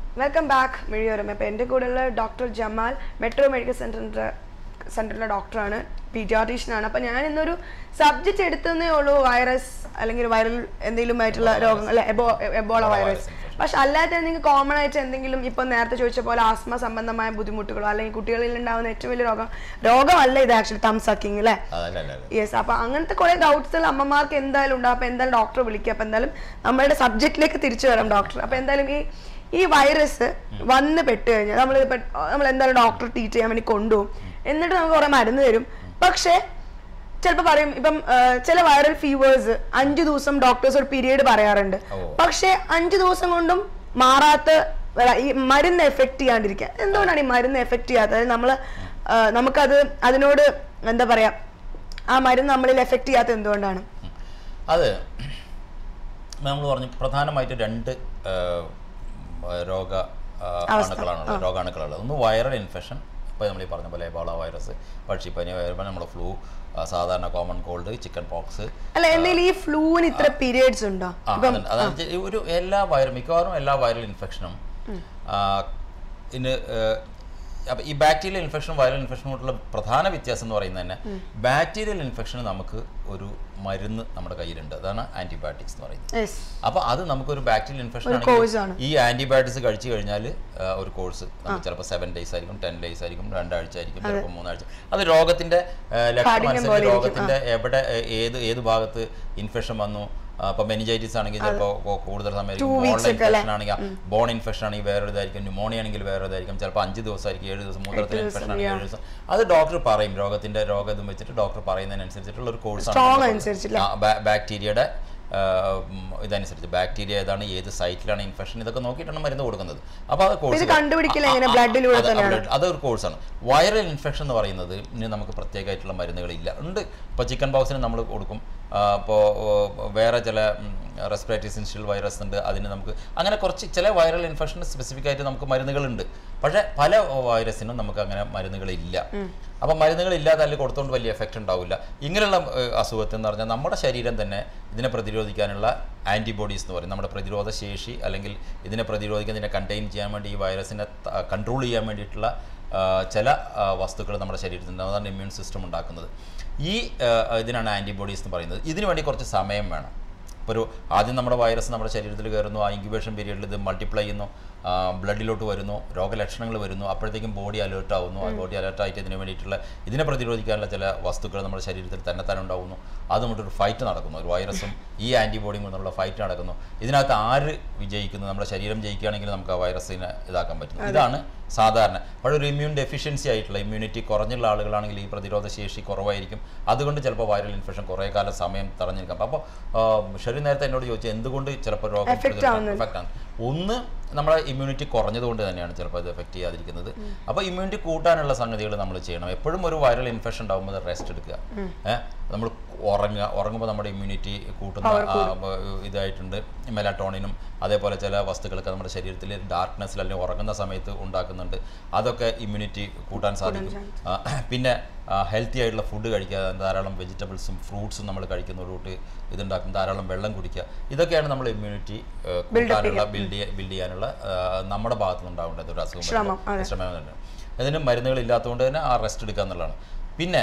Welcome back മിഴിയോരം അപ്പോൾ എൻ്റെ കൂടെയുള്ള ഡോക്ടർ ജമാൽ മെട്രോ മെഡിക്കൽ സെൻറ്ററിൻ്റെ സെൻറ്ററിലെ ഡോക്ടറാണ് പീഡിയാട്രീഷ്യനാണ് അപ്പോൾ ഞാൻ ഇന്നൊരു സബ്ജക്റ്റ് എടുത്തതേ ഉള്ളൂ വൈറസ് അല്ലെങ്കിൽ വൈറൽ എന്തെങ്കിലും ആയിട്ടുള്ള രോഗങ്ങൾ എബോ എബോള വൈറസ് പക്ഷെ അല്ലാതെ നിങ്ങൾക്ക് കോമൺ ആയിട്ട് എന്തെങ്കിലും ഇപ്പം നേരത്തെ ചോദിച്ച പോലെ ആസ്മ സംബന്ധമായ ബുദ്ധിമുട്ടുകളോ അല്ലെങ്കിൽ കുട്ടികളിൽ ഉണ്ടാകുന്ന ഏറ്റവും വലിയ രോഗം രോഗമല്ല ഇത് ആക്ച്വലി തം സക്കിങ് അല്ലേ അതല്ല അല്ല അല്ല യെസ് അപ്പൊ അങ്ങനത്തെ കുറെ ഡൗട്ട്സ് അമ്മമാർക്ക് എന്തായാലും ഉണ്ടാവും അപ്പൊ എന്തായാലും ഡോക്ടറെ വിളിക്കുക അപ്പൊ എന്തായാലും നമ്മളുടെ സബ്ജക്റ്റിലേക്ക് തിരിച്ചു വരാം ഡോക്ടർ അപ്പൊ എന്തായാലും ഈ ഈ വൈറസ് വന്ന് പെട്ട് കഴിഞ്ഞാൽ നമ്മൾ നമ്മൾ എന്തായാലും ഡോക്ടർ ട്രീറ്റ് ചെയ്യാൻ വേണ്ടി കൊണ്ടുപോകും എന്നിട്ട് നമുക്ക് കുറെ മരുന്ന് തരും പക്ഷേ ചിലപ്പോൾ പറയും ഇപ്പം ആ, ചില വൈറൽ ഫീവേഴ്സ് അഞ്ചു ദിവസം ഡോക്ടേഴ്സ് ഒരു പീരീഡ് പറയാറുണ്ട് ഓ. പക്ഷേ അഞ്ചു ദിവസം കൊണ്ടും മാറാത്ത വര- ഈ മരുന്ന് എഫക്ട് ചെയ്യാണ്ടിരിക്കുക എന്തുകൊണ്ടാണ് ഈ മരുന്ന് എഫക്ട് ചെയ്യാത്തത് നമ്മൾ നമുക്കത് അതിനോട് എന്താ പറയാ ആ മരുന്ന് നമ്മളിൽ എഫക്ട് ചെയ്യാത്ത എന്തുകൊണ്ടാണ് ഉം. അത് നമ്മൾ പറഞ്ഞു പ്രധാനമായിട്ട് രണ്ട് ആ, രോഗ ആ, അവസ്ഥ. അണുക്കളാണുള്ളത് രോഗാണുക്കളുള്ളത് ഒന്ന് വൈറൽ ഇൻഫെക്ഷൻ ഇപ്പോൾ നമ്മൾ ഈ പറഞ്ഞ പോലെ എബോള വൈറസ് പക്ഷിപ്പനി വരുമ്പോൾ നമ്മുടെ ഫ്ലൂ സാധാരണ കോമൺ കോൾഡ് ചിക്കൻ പോക്സ് അല്ല എന്തെങ്കിലും ഈ ഫ്ലൂവിന് ഇത്ര പീരിയഡ്സ് ഉണ്ടോ ആ അതുണ്ട്. അതാണ് ചെ- ഒരു എല്ലാ വൈറൽ മിക്കവാറും എല്ലാ വൈറൽ ഇൻഫെക്ഷനും ഇന്ന് അപ്പം ഈ ബാക്ടീരിയൽ ഇൻഫെക്ഷനും വൈറൽ ഇൻഫെക്ഷനുമായിട്ടുള്ള പ്രധാന വ്യത്യാസം എന്ന് പറയുന്നത് തന്നെ ബാക്ടീരിയൽ ഇൻഫെക്ഷന് നമുക്ക് ഒരു മരുന്ന് നമ്മുടെ കയ്യിലുണ്ട് അതാണ് ആൻറ്റിബയോട്ടിക്സ് എന്ന് പറയുന്നത് യെസ് അപ്പോൾ അത് നമുക്കൊരു ബാക്ടീരിയൽ ഇൻഫെക്ഷൻ ഒരു course ആണ്. ആണെങ്കിൽ ഈ ആൻറ്റിബയോട്ടിക്സ് കഴിച്ചു കഴിഞ്ഞാൽ ഒരു കോഴ്സ് നമുക്ക് ചിലപ്പോൾ സെവൻ ഡേയ്സ് ആയിരിക്കും ടെൻ ഡേയ്സ് ആയിരിക്കും രണ്ടാഴ്ച ആയിരിക്കും ചിലപ്പോൾ മൂന്നാഴ്ച അത് രോഗത്തിന്റെ ആ, ലക്ഷണം കാഠിന്യം അനുസരിച്ച് പോലെ ഇരിക്കും. രോഗത്തിന്റെ എവിടെ ഏ, ഏത് ഏത് ഭാഗത്ത് ഇൻഫെക്ഷൻ വന്നു അപ്പോൾ മെനിജൈറ്റിസ് ആണെങ്കിൽ ചിലപ്പോൾ കൂടുതൽ സമയം Two ബോൺ weeks ഒക്കെ അല്ലേ? ഇൻഫെക്ഷൻ ആണെങ്കിൽ ബോൺ ഇൻഫെക്ഷൻ ആണെങ്കിൽ വേറെ ഇതായിരിക്കും ന്യൂമോണിയ ആണെങ്കിൽ വേറെ ഇതായിരിക്കും ചിലപ്പോൾ അഞ്ച് ദിവസമായിരിക്കും ഏഴ് ദിവസം മൂത്രത്തിൽ എട്ട് ഇൻഫെക്ഷൻ ദിവസം, ആണെങ്കിൽ ഏഴ് ദിവസം അത് ഡോക്ടർ പറയും രോഗത്തിന്റെ രോഗം ഇതും വെച്ചിട്ട് ഡോക്ടർ പറയുന്നതിനനുസരിച്ചിട്ടുള്ള ഒരു Strong കോഴ്സാണ് അനുസരിച്ചില്ലേ? ബാക്ടീരിയയുടെ ഇതനുസരിച്ച് ബാക്ടീരിയ ഏതാണ് ഏത് സൈറ്റിലാണ് ഇൻഫെക്ഷൻ ഇതൊക്കെ നോക്കിയിട്ടാണ് മരുന്ന് കൊടുക്കുന്നത് അപ്പോൾ അത് ഇത് കോഴ്സ് കണ്ടുപിടിക്കൽ എങ്ങനെ ബ്ലഡിലൂടെ തന്നെയാണ് അതൊരു കോഴ്സാണ് വൈറൽ ഇൻഫെക്ഷൻ എന്ന് പറയുന്നത് ഇനി നമുക്ക് പ്രത്യേകമായിട്ടുള്ള മരുന്നുകളില്ല ഉണ്ട് ഇപ്പോൾ ചിക്കൻ ബോക്സിന് നമ്മൾ കൊടുക്കും അപ്പോൾ വേറെ ചില റെസ്പിറേറ്ററി സിൻഷ്യൽ വൈറസ് ഉണ്ട് അതിന് നമുക്ക് അങ്ങനെ കുറച്ച് ചില വൈറൽ ഇൻഫെക്ഷൻ സ്പെസിഫിക് ആയിട്ട് നമുക്ക് മരുന്നുകളുണ്ട് പക്ഷേ പല വൈറസിനും നമുക്ക് അങ്ങനെ മരുന്നുകളില്ല അപ്പം മരുന്നുകളില്ലാതെ അതിൽ കൊടുത്തുകൊണ്ട് വലിയ എഫക്റ്റ് ഉണ്ടാവില്ല ഇങ്ങനെയുള്ള ഏഹ്, അസുഖത്തിൽ എന്ന് പറഞ്ഞാൽ നമ്മുടെ ശരീരം തന്നെ ഇതിനെ പ്രതിരോധിക്കാനുള്ള ആൻറ്റിബോഡീസ് എന്ന് പറയും നമ്മുടെ പ്രതിരോധ ശേഷി അല്ലെങ്കിൽ ഇതിനെ പ്രതിരോധിക്കാൻ ഇതിനെ കണ്ടെയ്ൻ ചെയ്യാൻ വേണ്ടി ഈ വൈറസിനെ കൺട്രോൾ ചെയ്യാൻ വേണ്ടിയിട്ടുള്ള ആ, ചില വസ്തുക്കൾ നമ്മുടെ ശരീരത്തിൽ ഉണ്ട് അതാണ് ഇമ്മ്യൂൺ സിസ്റ്റം ഉണ്ടാക്കുന്നത് ഈ ആ, ഇതിനാണ് ആൻറ്റിബോഡീസ് എന്ന് പറയുന്നത് ഇതിനു വേണ്ടി കുറച്ച് സമയം വേണം ഇപ്പോൾ ഒരു ആദ്യം നമ്മുടെ വൈറസ് നമ്മുടെ ശരീരത്തിൽ കയറുന്നു ആ ഇൻക്യുബേഷൻ പീരീഡിൽ ഇത് മൾട്ടിപ്ലൈ ചെയ്യുന്നു ബ്ലഡിലോട്ട് വരുന്നു രോഗലക്ഷണങ്ങൾ വരുന്നു അപ്പോഴത്തേക്കും ബോഡി അലേർട്ട് ആവുന്നു ആ ബോഡി അലേർട്ട് ആയിട്ട് ഇതിന് വേണ്ടിയിട്ടുള്ള ഇതിനെ പ്രതിരോധിക്കാനുള്ള ചില വസ്തുക്കൾ നമ്മുടെ ശരീരത്തിൽ തന്നെ തന്നെ ഉണ്ടാവുന്നു അതുകൊണ്ടൊരു ഫൈറ്റ് നടക്കുന്നു ഒരു വൈറസും ഈ ആൻറ്റിബോഡിയും കൊണ്ടുള്ള ഫൈറ്റ് നടക്കുന്നു ഇതിനകത്ത് ആര് വിജയിക്കുന്നു നമ്മുടെ ശരീരം ജയിക്കുകയാണെങ്കിൽ നമുക്ക് ആ വൈറസിനെ ഇതാക്കാൻ പറ്റും ഇതാണ് സാധാരണ പക്ഷേ ഒരു ഇമ്മ്യൂൺ ഡെഫിഷ്യൻസി ആയിട്ടുള്ള ഇമ്മ്യൂണിറ്റി കുറഞ്ഞുള്ള ആളുകളാണെങ്കിൽ ഈ പ്രതിരോധ ശേഷി കുറവായിരിക്കും അതുകൊണ്ട് ചിലപ്പോൾ വൈറൽ ഇൻഫെക്ഷൻ കുറേ കാലം സമയം തടഞ്ഞു നിൽക്കാം അപ്പോൾ ശരി നേരത്തെ എന്നോട് ചോദിച്ചു എന്തുകൊണ്ട് ചിലപ്പോൾ രോഗം Effect ആവുന്നത്. എഫക്റ്റ് ആണ് ഒന്ന് നമ്മുടെ ഇമ്മ്യൂണിറ്റി കുറഞ്ഞതുകൊണ്ട് തന്നെയാണ് ചിലപ്പോൾ ഇത് എഫക്റ്റ് ചെയ്യാതിരിക്കുന്നത് അപ്പോൾ ഇമ്മ്യൂണിറ്റി കൂട്ടാനുള്ള സംഗതികൾ നമ്മൾ ചെയ്യണം എപ്പോഴും ഒരു വൈറൽ ഇൻഫെക്ഷൻ ഉണ്ടാകുമ്പോൾ റെസ്റ്റ് എടുക്കുക ഏഹ് നമ്മൾ ഉറങ്ങുക ഉറങ്ങുമ്പോൾ നമ്മുടെ ഇമ്മ്യൂണിറ്റി കൂട്ടുന്ന ആ, ബ- ഇതായിട്ടുണ്ട് മെലാട്ടോണിനും അതേപോലെ ചില വസ്തുക്കളൊക്കെ നമ്മുടെ ശരീരത്തിൽ ഡാർക്ക്നെസ്സിൽ അല്ലെങ്കിൽ ഉറങ്ങുന്ന സമയത്ത് ഉണ്ടാക്കുന്നുണ്ട് അതൊക്കെ ഇമ്മ്യൂണിറ്റി കൂട്ടാൻ സാധിക്കും ആ, പിന്നെ ഹെൽത്തി ആയിട്ടുള്ള ഫുഡ് കഴിക്കുക ധാരാളം വെജിറ്റബിൾസും ഫ്രൂട്ട്സും നമ്മൾ കഴിക്കുന്നതോടുകൂടി ഇതുണ്ടാക്കും ധാരാളം വെള്ളം കുടിക്കുക ഇതൊക്കെയാണ് നമ്മൾ ഇമ്മ്യൂണിറ്റി കൂട്ടാനുള്ള ബിൽഡ് ബിൽഡ് ചെയ്യാനുള്ള ആ, നമ്മുടെ ഭാഗത്തു നിന്നുണ്ടാവേണ്ടത് ഒരു അസുഖം ശ്രമം, വരുമ്പോൾ. ശ്രമം തന്നെ അതിന് മരുന്നുകൾ ഇല്ലാത്തതുകൊണ്ട് തന്നെ ആ റെസ്റ്റ് എടുക്കുക എന്നുള്ളതാണ് പിന്നെ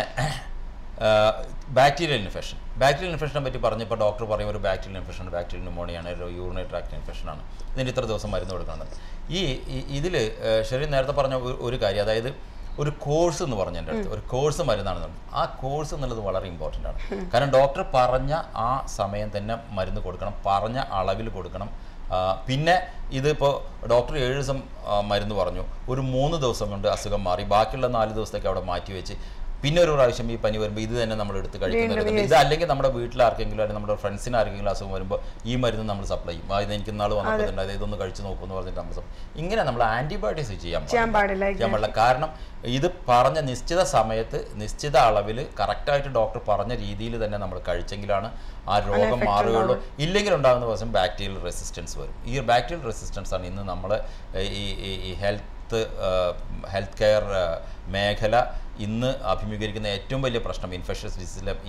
ബാക്ടീരിയൽ ഇൻഫെക്ഷൻ ബാക്ടീരിയൽ ഇൻഫെക്ഷനെ പറ്റി പറഞ്ഞപ്പോൾ ഡോക്ടർ പറയും ഒരു ബാക്ടീരിയൽ ഇൻഫെക്ഷൻ ബാക്ടീരിയൽ ന്യൂമോണിയാണ് ഒരു യൂറിനറി ട്രാക്ട് ഇൻഫെക്ഷനാണ് ഇതിന് ഇത്ര ദിവസം മരുന്ന് കൊടുക്കണം ഈ ഇതിൽ ശരി നേരത്തെ പറഞ്ഞ ഒരു- ഒരു കാര്യം അതായത് ഒരു കോഴ്സ് എന്ന് പറഞ്ഞ എൻ്റെ അടുത്ത് ഒരു കോഴ്സ് മരുന്നാണ് പറഞ്ഞത്. ആ കോഴ്സ് എന്നുള്ളത് വളരെ ഇമ്പോർട്ടൻ്റ് ആണ് കാരണം ഡോക്ടർ പറഞ്ഞ ആ സമയം തന്നെ മരുന്ന് കൊടുക്കണം പറഞ്ഞ അളവിൽ കൊടുക്കണം ആ, പിന്നെ ഇതിപ്പോൾ ഡോക്ടർ ഏഴ് ദിവസം ആ, മരുന്ന് പറഞ്ഞു ഒരു മൂന്ന് ദിവസം കൊണ്ട് അസുഖം മാറി ബാക്കിയുള്ള നാല് ദിവസത്തേക്ക് അവിടെ മാറ്റി വെച്ച് പിന്നെ ഒരു പ്രാവശ്യം ഈ പനി വരുമ്പോൾ ഇത് തന്നെ നമ്മൾ എടുത്ത് കഴിക്കുന്നുണ്ട് ഇത് അല്ലെങ്കിൽ നമ്മുടെ വീട്ടിൽ ആർക്കെങ്കിലും അല്ലെങ്കിൽ നമ്മുടെ ഫ്രണ്ട്സിന് ആർക്കെങ്കിലും അസുഖം വരുമ്പോൾ ഈ മരുന്ന് നമ്മൾ സപ്ലൈ ചെയ്യും ആ, ഇത് എനിക്ക് നാൾ വന്നപ്പോൾ അതായത് ഇതൊന്ന് കഴിച്ച് നോക്കുമെന്ന് പറഞ്ഞിട്ട് നമ്മൾ supply- ഇങ്ങനെ നമ്മൾ ആൻറ്റിബയോട്ടിക്സ് ചെയ്യാൻ ചെയ്യാൻ പാടില്ല ചെയ്യാൻ പാടില്ല കാരണം ഇത് പറഞ്ഞ നിശ്ചിത സമയത്ത് നിശ്ചിത അളവിൽ കറക്റ്റായിട്ട് ഡോക്ടർ പറഞ്ഞ രീതിയിൽ തന്നെ നമ്മൾ കഴിച്ചെങ്കിലാണ് ആ രോഗം മാറുകയുള്ളൂ ഇല്ലെങ്കിൽ ഉണ്ടാകുന്ന ദിവസം ബാക്ടീരിയൽ റെസിസ്റ്റൻസ് വരും ഈ ബാക്ടീരിയൽ റെസിസ്റ്റൻസ് ആണ് ഇന്ന് നമ്മൾ ഈ ഈ- ഈ ഹെൽത്ത് ഹെൽത്ത് കെയർ മേഖല ഇന്ന് അഭിമുഖീകരിക്കുന്ന ഏറ്റവും വലിയ പ്രശ്നം ഇൻഫെഷ്യസ് ഡിസീസിലെ ഈ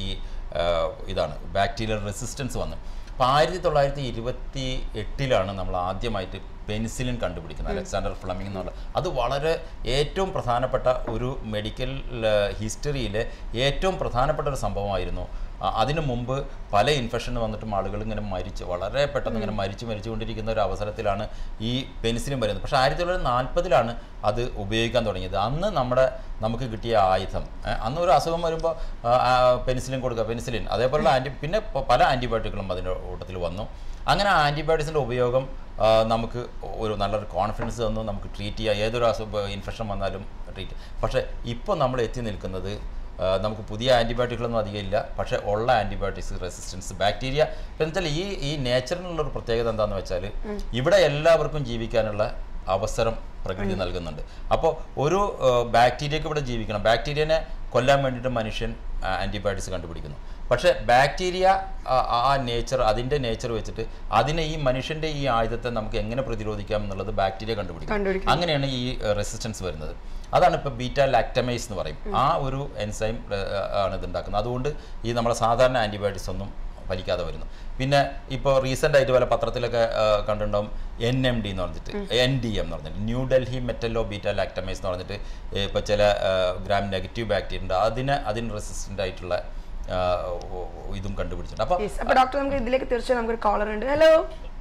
ആ, ഇതാണ് ബാക്ടീരിയൽ റെസിസ്റ്റൻസ് വന്നു അപ്പോൾ ആയിരത്തി തൊള്ളായിരത്തി ഇരുപത്തി എട്ടിലാണ് നമ്മൾ ആദ്യമായിട്ട് പെനിസിലിൻ കണ്ടുപിടിക്കുന്നത് അലക്സാണ്ടർ ഫ്ലമിംഗ് എന്നുള്ള അത് വളരെ ഏറ്റവും പ്രധാനപ്പെട്ട ഒരു മെഡിക്കൽ ഹിസ്റ്ററിയിലെ ഏറ്റവും പ്രധാനപ്പെട്ട ഒരു സംഭവമായിരുന്നു ആ, അതിനു മുമ്പ് പല ഇൻഫെക്ഷൻ വന്നിട്ടും ആളുകൾ ഇങ്ങനെ മരിച്ച് വളരെ പെട്ടെന്ന് ഇങ്ങനെ മരിച്ചു മരിച്ചുകൊണ്ടിരിക്കുന്ന ഒരു അവസരത്തിലാണ് ഈ പെനിസിലിൻ വരുന്നത് പക്ഷേ ആയിരത്തി തൊള്ളായിരത്തി നാൽപ്പതിലാണ് അത് ഉപയോഗിക്കാൻ തുടങ്ങിയത് അന്ന് നമ്മുടെ നമുക്ക് കിട്ടിയ ആയുധം ഏ, അന്ന് ഒരു അസുഖം വരുമ്പോൾ പെനിസിലിൻ കൊടുക്കുക പെനിസിലിൻ അതേപോലുള്ള ആൻറ്റി പിന്നെ പ- പല ആൻറ്റിബയോട്ടിക്കുകളും അതിൻ്റെ കൂട്ടത്തിൽ വന്നു അങ്ങനെ ആൻറ്റിബയോട്ടിക്സിൻ്റെ ഉപയോഗം ആ, നമുക്ക് ഒരു നല്ലൊരു കോൺഫിഡൻസ് തന്നു നമുക്ക് ട്രീറ്റ് ചെയ്യാം ഏതൊരു അസുഖ ഇൻഫെക്ഷൻ വന്നാലും ട്രീറ്റ് പക്ഷേ ഇപ്പോൾ നമ്മൾ എത്തി നിൽക്കുന്നത് ആ, നമുക്ക് പുതിയ ആൻറ്റിബയോട്ടിക്കുകളൊന്നും അധികം ഇല്ല പക്ഷേ ഉള്ള ആൻറ്റിബയോട്ടിക്സ് റെസിസ്റ്റൻസ് ബാക്ടീരിയ എന്ന് വെച്ചാൽ ഈ ഈ നേച്ചറിനുള്ള ഒരു പ്രത്യേകത എന്താണെന്ന് വെച്ചാൽ ഇവിടെ എല്ലാവർക്കും ജീവിക്കാനുള്ള അവസരം പ്രകൃതി നൽകുന്നുണ്ട് അപ്പോൾ ഒരു ബാക്ടീരിയക്ക് ഇവിടെ ജീവിക്കണം ബാക്ടീരിയനെ കൊല്ലാൻ വേണ്ടിയിട്ട് മനുഷ്യൻ ആൻറ്റിബയോട്ടിക്സ് കണ്ടുപിടിക്കുന്നു പക്ഷേ ബാക്ടീരിയ ആ- ആ നേച്ചർ അതിൻ്റെ നേച്ചർ വെച്ചിട്ട് അതിനെ ഈ മനുഷ്യൻ്റെ ഈ ആയുധത്തെ നമുക്ക് എങ്ങനെ പ്രതിരോധിക്കാം എന്നുള്ളത് ബാക്ടീരിയ കണ്ടുപിടിക്കും കണ്ടുപിടിക്കും. അങ്ങനെയാണ് ഈ റെസിസ്റ്റൻസ് വരുന്നത് അതാണ് ഇപ്പോൾ ബീറ്റ ലാക്ടമൈസ് എന്ന് പറയും ആ ഒരു എൻസൈം ആണ് ഇത് ഉണ്ടാക്കുന്നത് അതുകൊണ്ട് ഈ നമ്മുടെ സാധാരണ ആൻറ്റിബയോട്ടിക്സ് ഒന്നും ഫലിക്കാതെ വരുന്നു പിന്നെ ഇപ്പോൾ റീസെൻ്റ് ആയിട്ട് പല പത്രത്തിലൊക്കെ ആ, കണ്ടിട്ടുണ്ടാവും എൻ എം ഡി എന്ന് പറഞ്ഞിട്ട് എൻ ഡി എം എന്ന് പറഞ്ഞിട്ട് New Delhi metallo beta lactamase എന്ന് പറഞ്ഞിട്ട് ഇപ്പോൾ ചില ഗ്രാം നെഗറ്റീവ് ബാക്ടീരിയ ഉണ്ട് അതിന് അതിന് റെസിസ്റ്റൻ്റ് ആയിട്ടുള്ള ആ, ഇതും കണ്ടുപിടിച്ചിട്ടുണ്ട് അപ്പോൾ യെസ് അപ്പൊ ഡോക്ടർ നമുക്ക് ഇതിലേക്ക് തീർച്ചയായും നമുക്കൊരു കോളർ ഉണ്ട് ഹലോ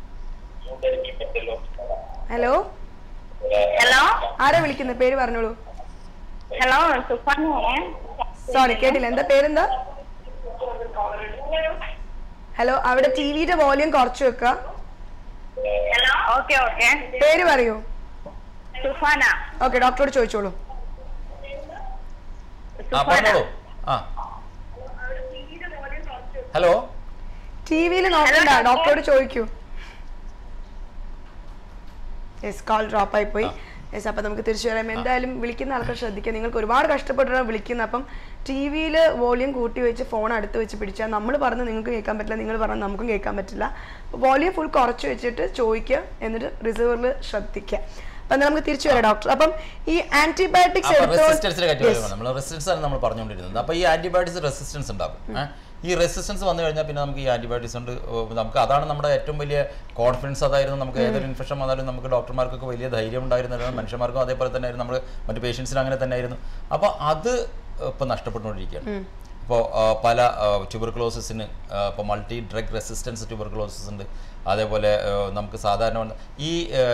ഹലോ ഹലോ ആരാ വിളിക്കുന്നത് പേര് പറഞ്ഞോളൂ ഹലോ സുഫാനെ സോറി കേട്ടില്ല എന്താ പേരെന്താ ഹലോ അവിടെ ടി വിയുടെ വോളിയം കുറച്ച് വെക്കുക ഹലോ ഓക്കെ ഓക്കെ പേര് പറയൂ സുഫാന ഓക്കെ ഡോക്ടറോട് ചോദിച്ചോളൂ ആ പറഞ്ഞോളൂ ആ ഹലോ ടി വിയിൽ നോക്കണ്ട ഡോക്ടറോട് ചോദിക്കൂ യെസ് കോൾ ഡ്രോപ്പ് ആയി പോയി യെസ് അപ്പൊ നമുക്ക് തിരിച്ചു വരാം എന്തായാലും വിളിക്കുന്ന ആൾക്കാർ ശ്രദ്ധിക്കുക നിങ്ങൾക്ക് ഒരുപാട് കഷ്ടപ്പെട്ടാണ് വിളിക്കുന്നത് അപ്പം ടി വിയിൽ വോളിയം കൂട്ടി വെച്ച് ഫോൺ അടുത്ത് വെച്ച് പിടിച്ചാൽ നമ്മൾ പറഞ്ഞ് നിങ്ങൾക്ക് കേൾക്കാൻ പറ്റില്ല നിങ്ങൾ പറഞ്ഞ് നമുക്കും കേൾക്കാൻ പറ്റില്ല വോളിയം ഫുൾ കുറച്ച് വെച്ചിട്ട് ചോദിക്കുക എന്നിട്ട് റിസർവറിൽ ശ്രദ്ധിക്കുക അപ്പൊ എന്നാ നമുക്ക് തിരിച്ചു വരാം ഡോക്ടർ അപ്പം ഈ ആന്റിബയോട്ടിക്സ് റെസിസ്റ്റൻസിന്റെ കാര്യം എടുത്തോ പറയുമ്പോൾ നമ്മൾ റെസിസ്റ്റൻസ് ആണ് നമ്മൾ പറഞ്ഞുകൊണ്ടിരുന്നത് അപ്പോൾ ഈ ആന്റിബയോട്ടിക്സ് റെസിസ്റ്റൻസ് ഉണ്ടാകും ഏ? ഈ റെസിസ്റ്റൻസ് വന്നു കഴിഞ്ഞാൽ പിന്നെ നമുക്ക് ഈ ആന്റിബയോട്ടിക്സ് കൊണ്ട് ഓ, നമുക്ക് അതാണ് നമ്മുടെ ഏറ്റവും വലിയ കോൺഫിഡൻസ് അതായിരുന്നു നമുക്ക് ഏതൊരു ഇൻഫെക്ഷൻ വന്നാലും നമുക്ക് ഡോക്ടർമാർക്കൊക്കെ വലിയ ധൈര്യം ഉണ്ടായിരുന്നു മനുഷ്യന്മാർക്കും അതേപോലെ തന്നെ ആയിരുന്നു നമ്മൾ മറ്റു പേഷ്യൻസിനും അങ്ങനെ തന്നെ ആയിരുന്നു അപ്പോൾ അത് ഇപ്പം നഷ്ടപ്പെട്ടുകൊണ്ടിരിക്കുകയാണ് ഇപ്പോൾ പല ട്യൂബർക്ലോസിന് ഇപ്പോൾ മൾട്ടി ഡ്രഗ് റെസിസ്റ്റൻസ് ട്യൂബർക്ലോസിസ് ഉണ്ട് അതേപോലെ ആ, നമുക്ക് സാധാരണ വന്ന- ഈ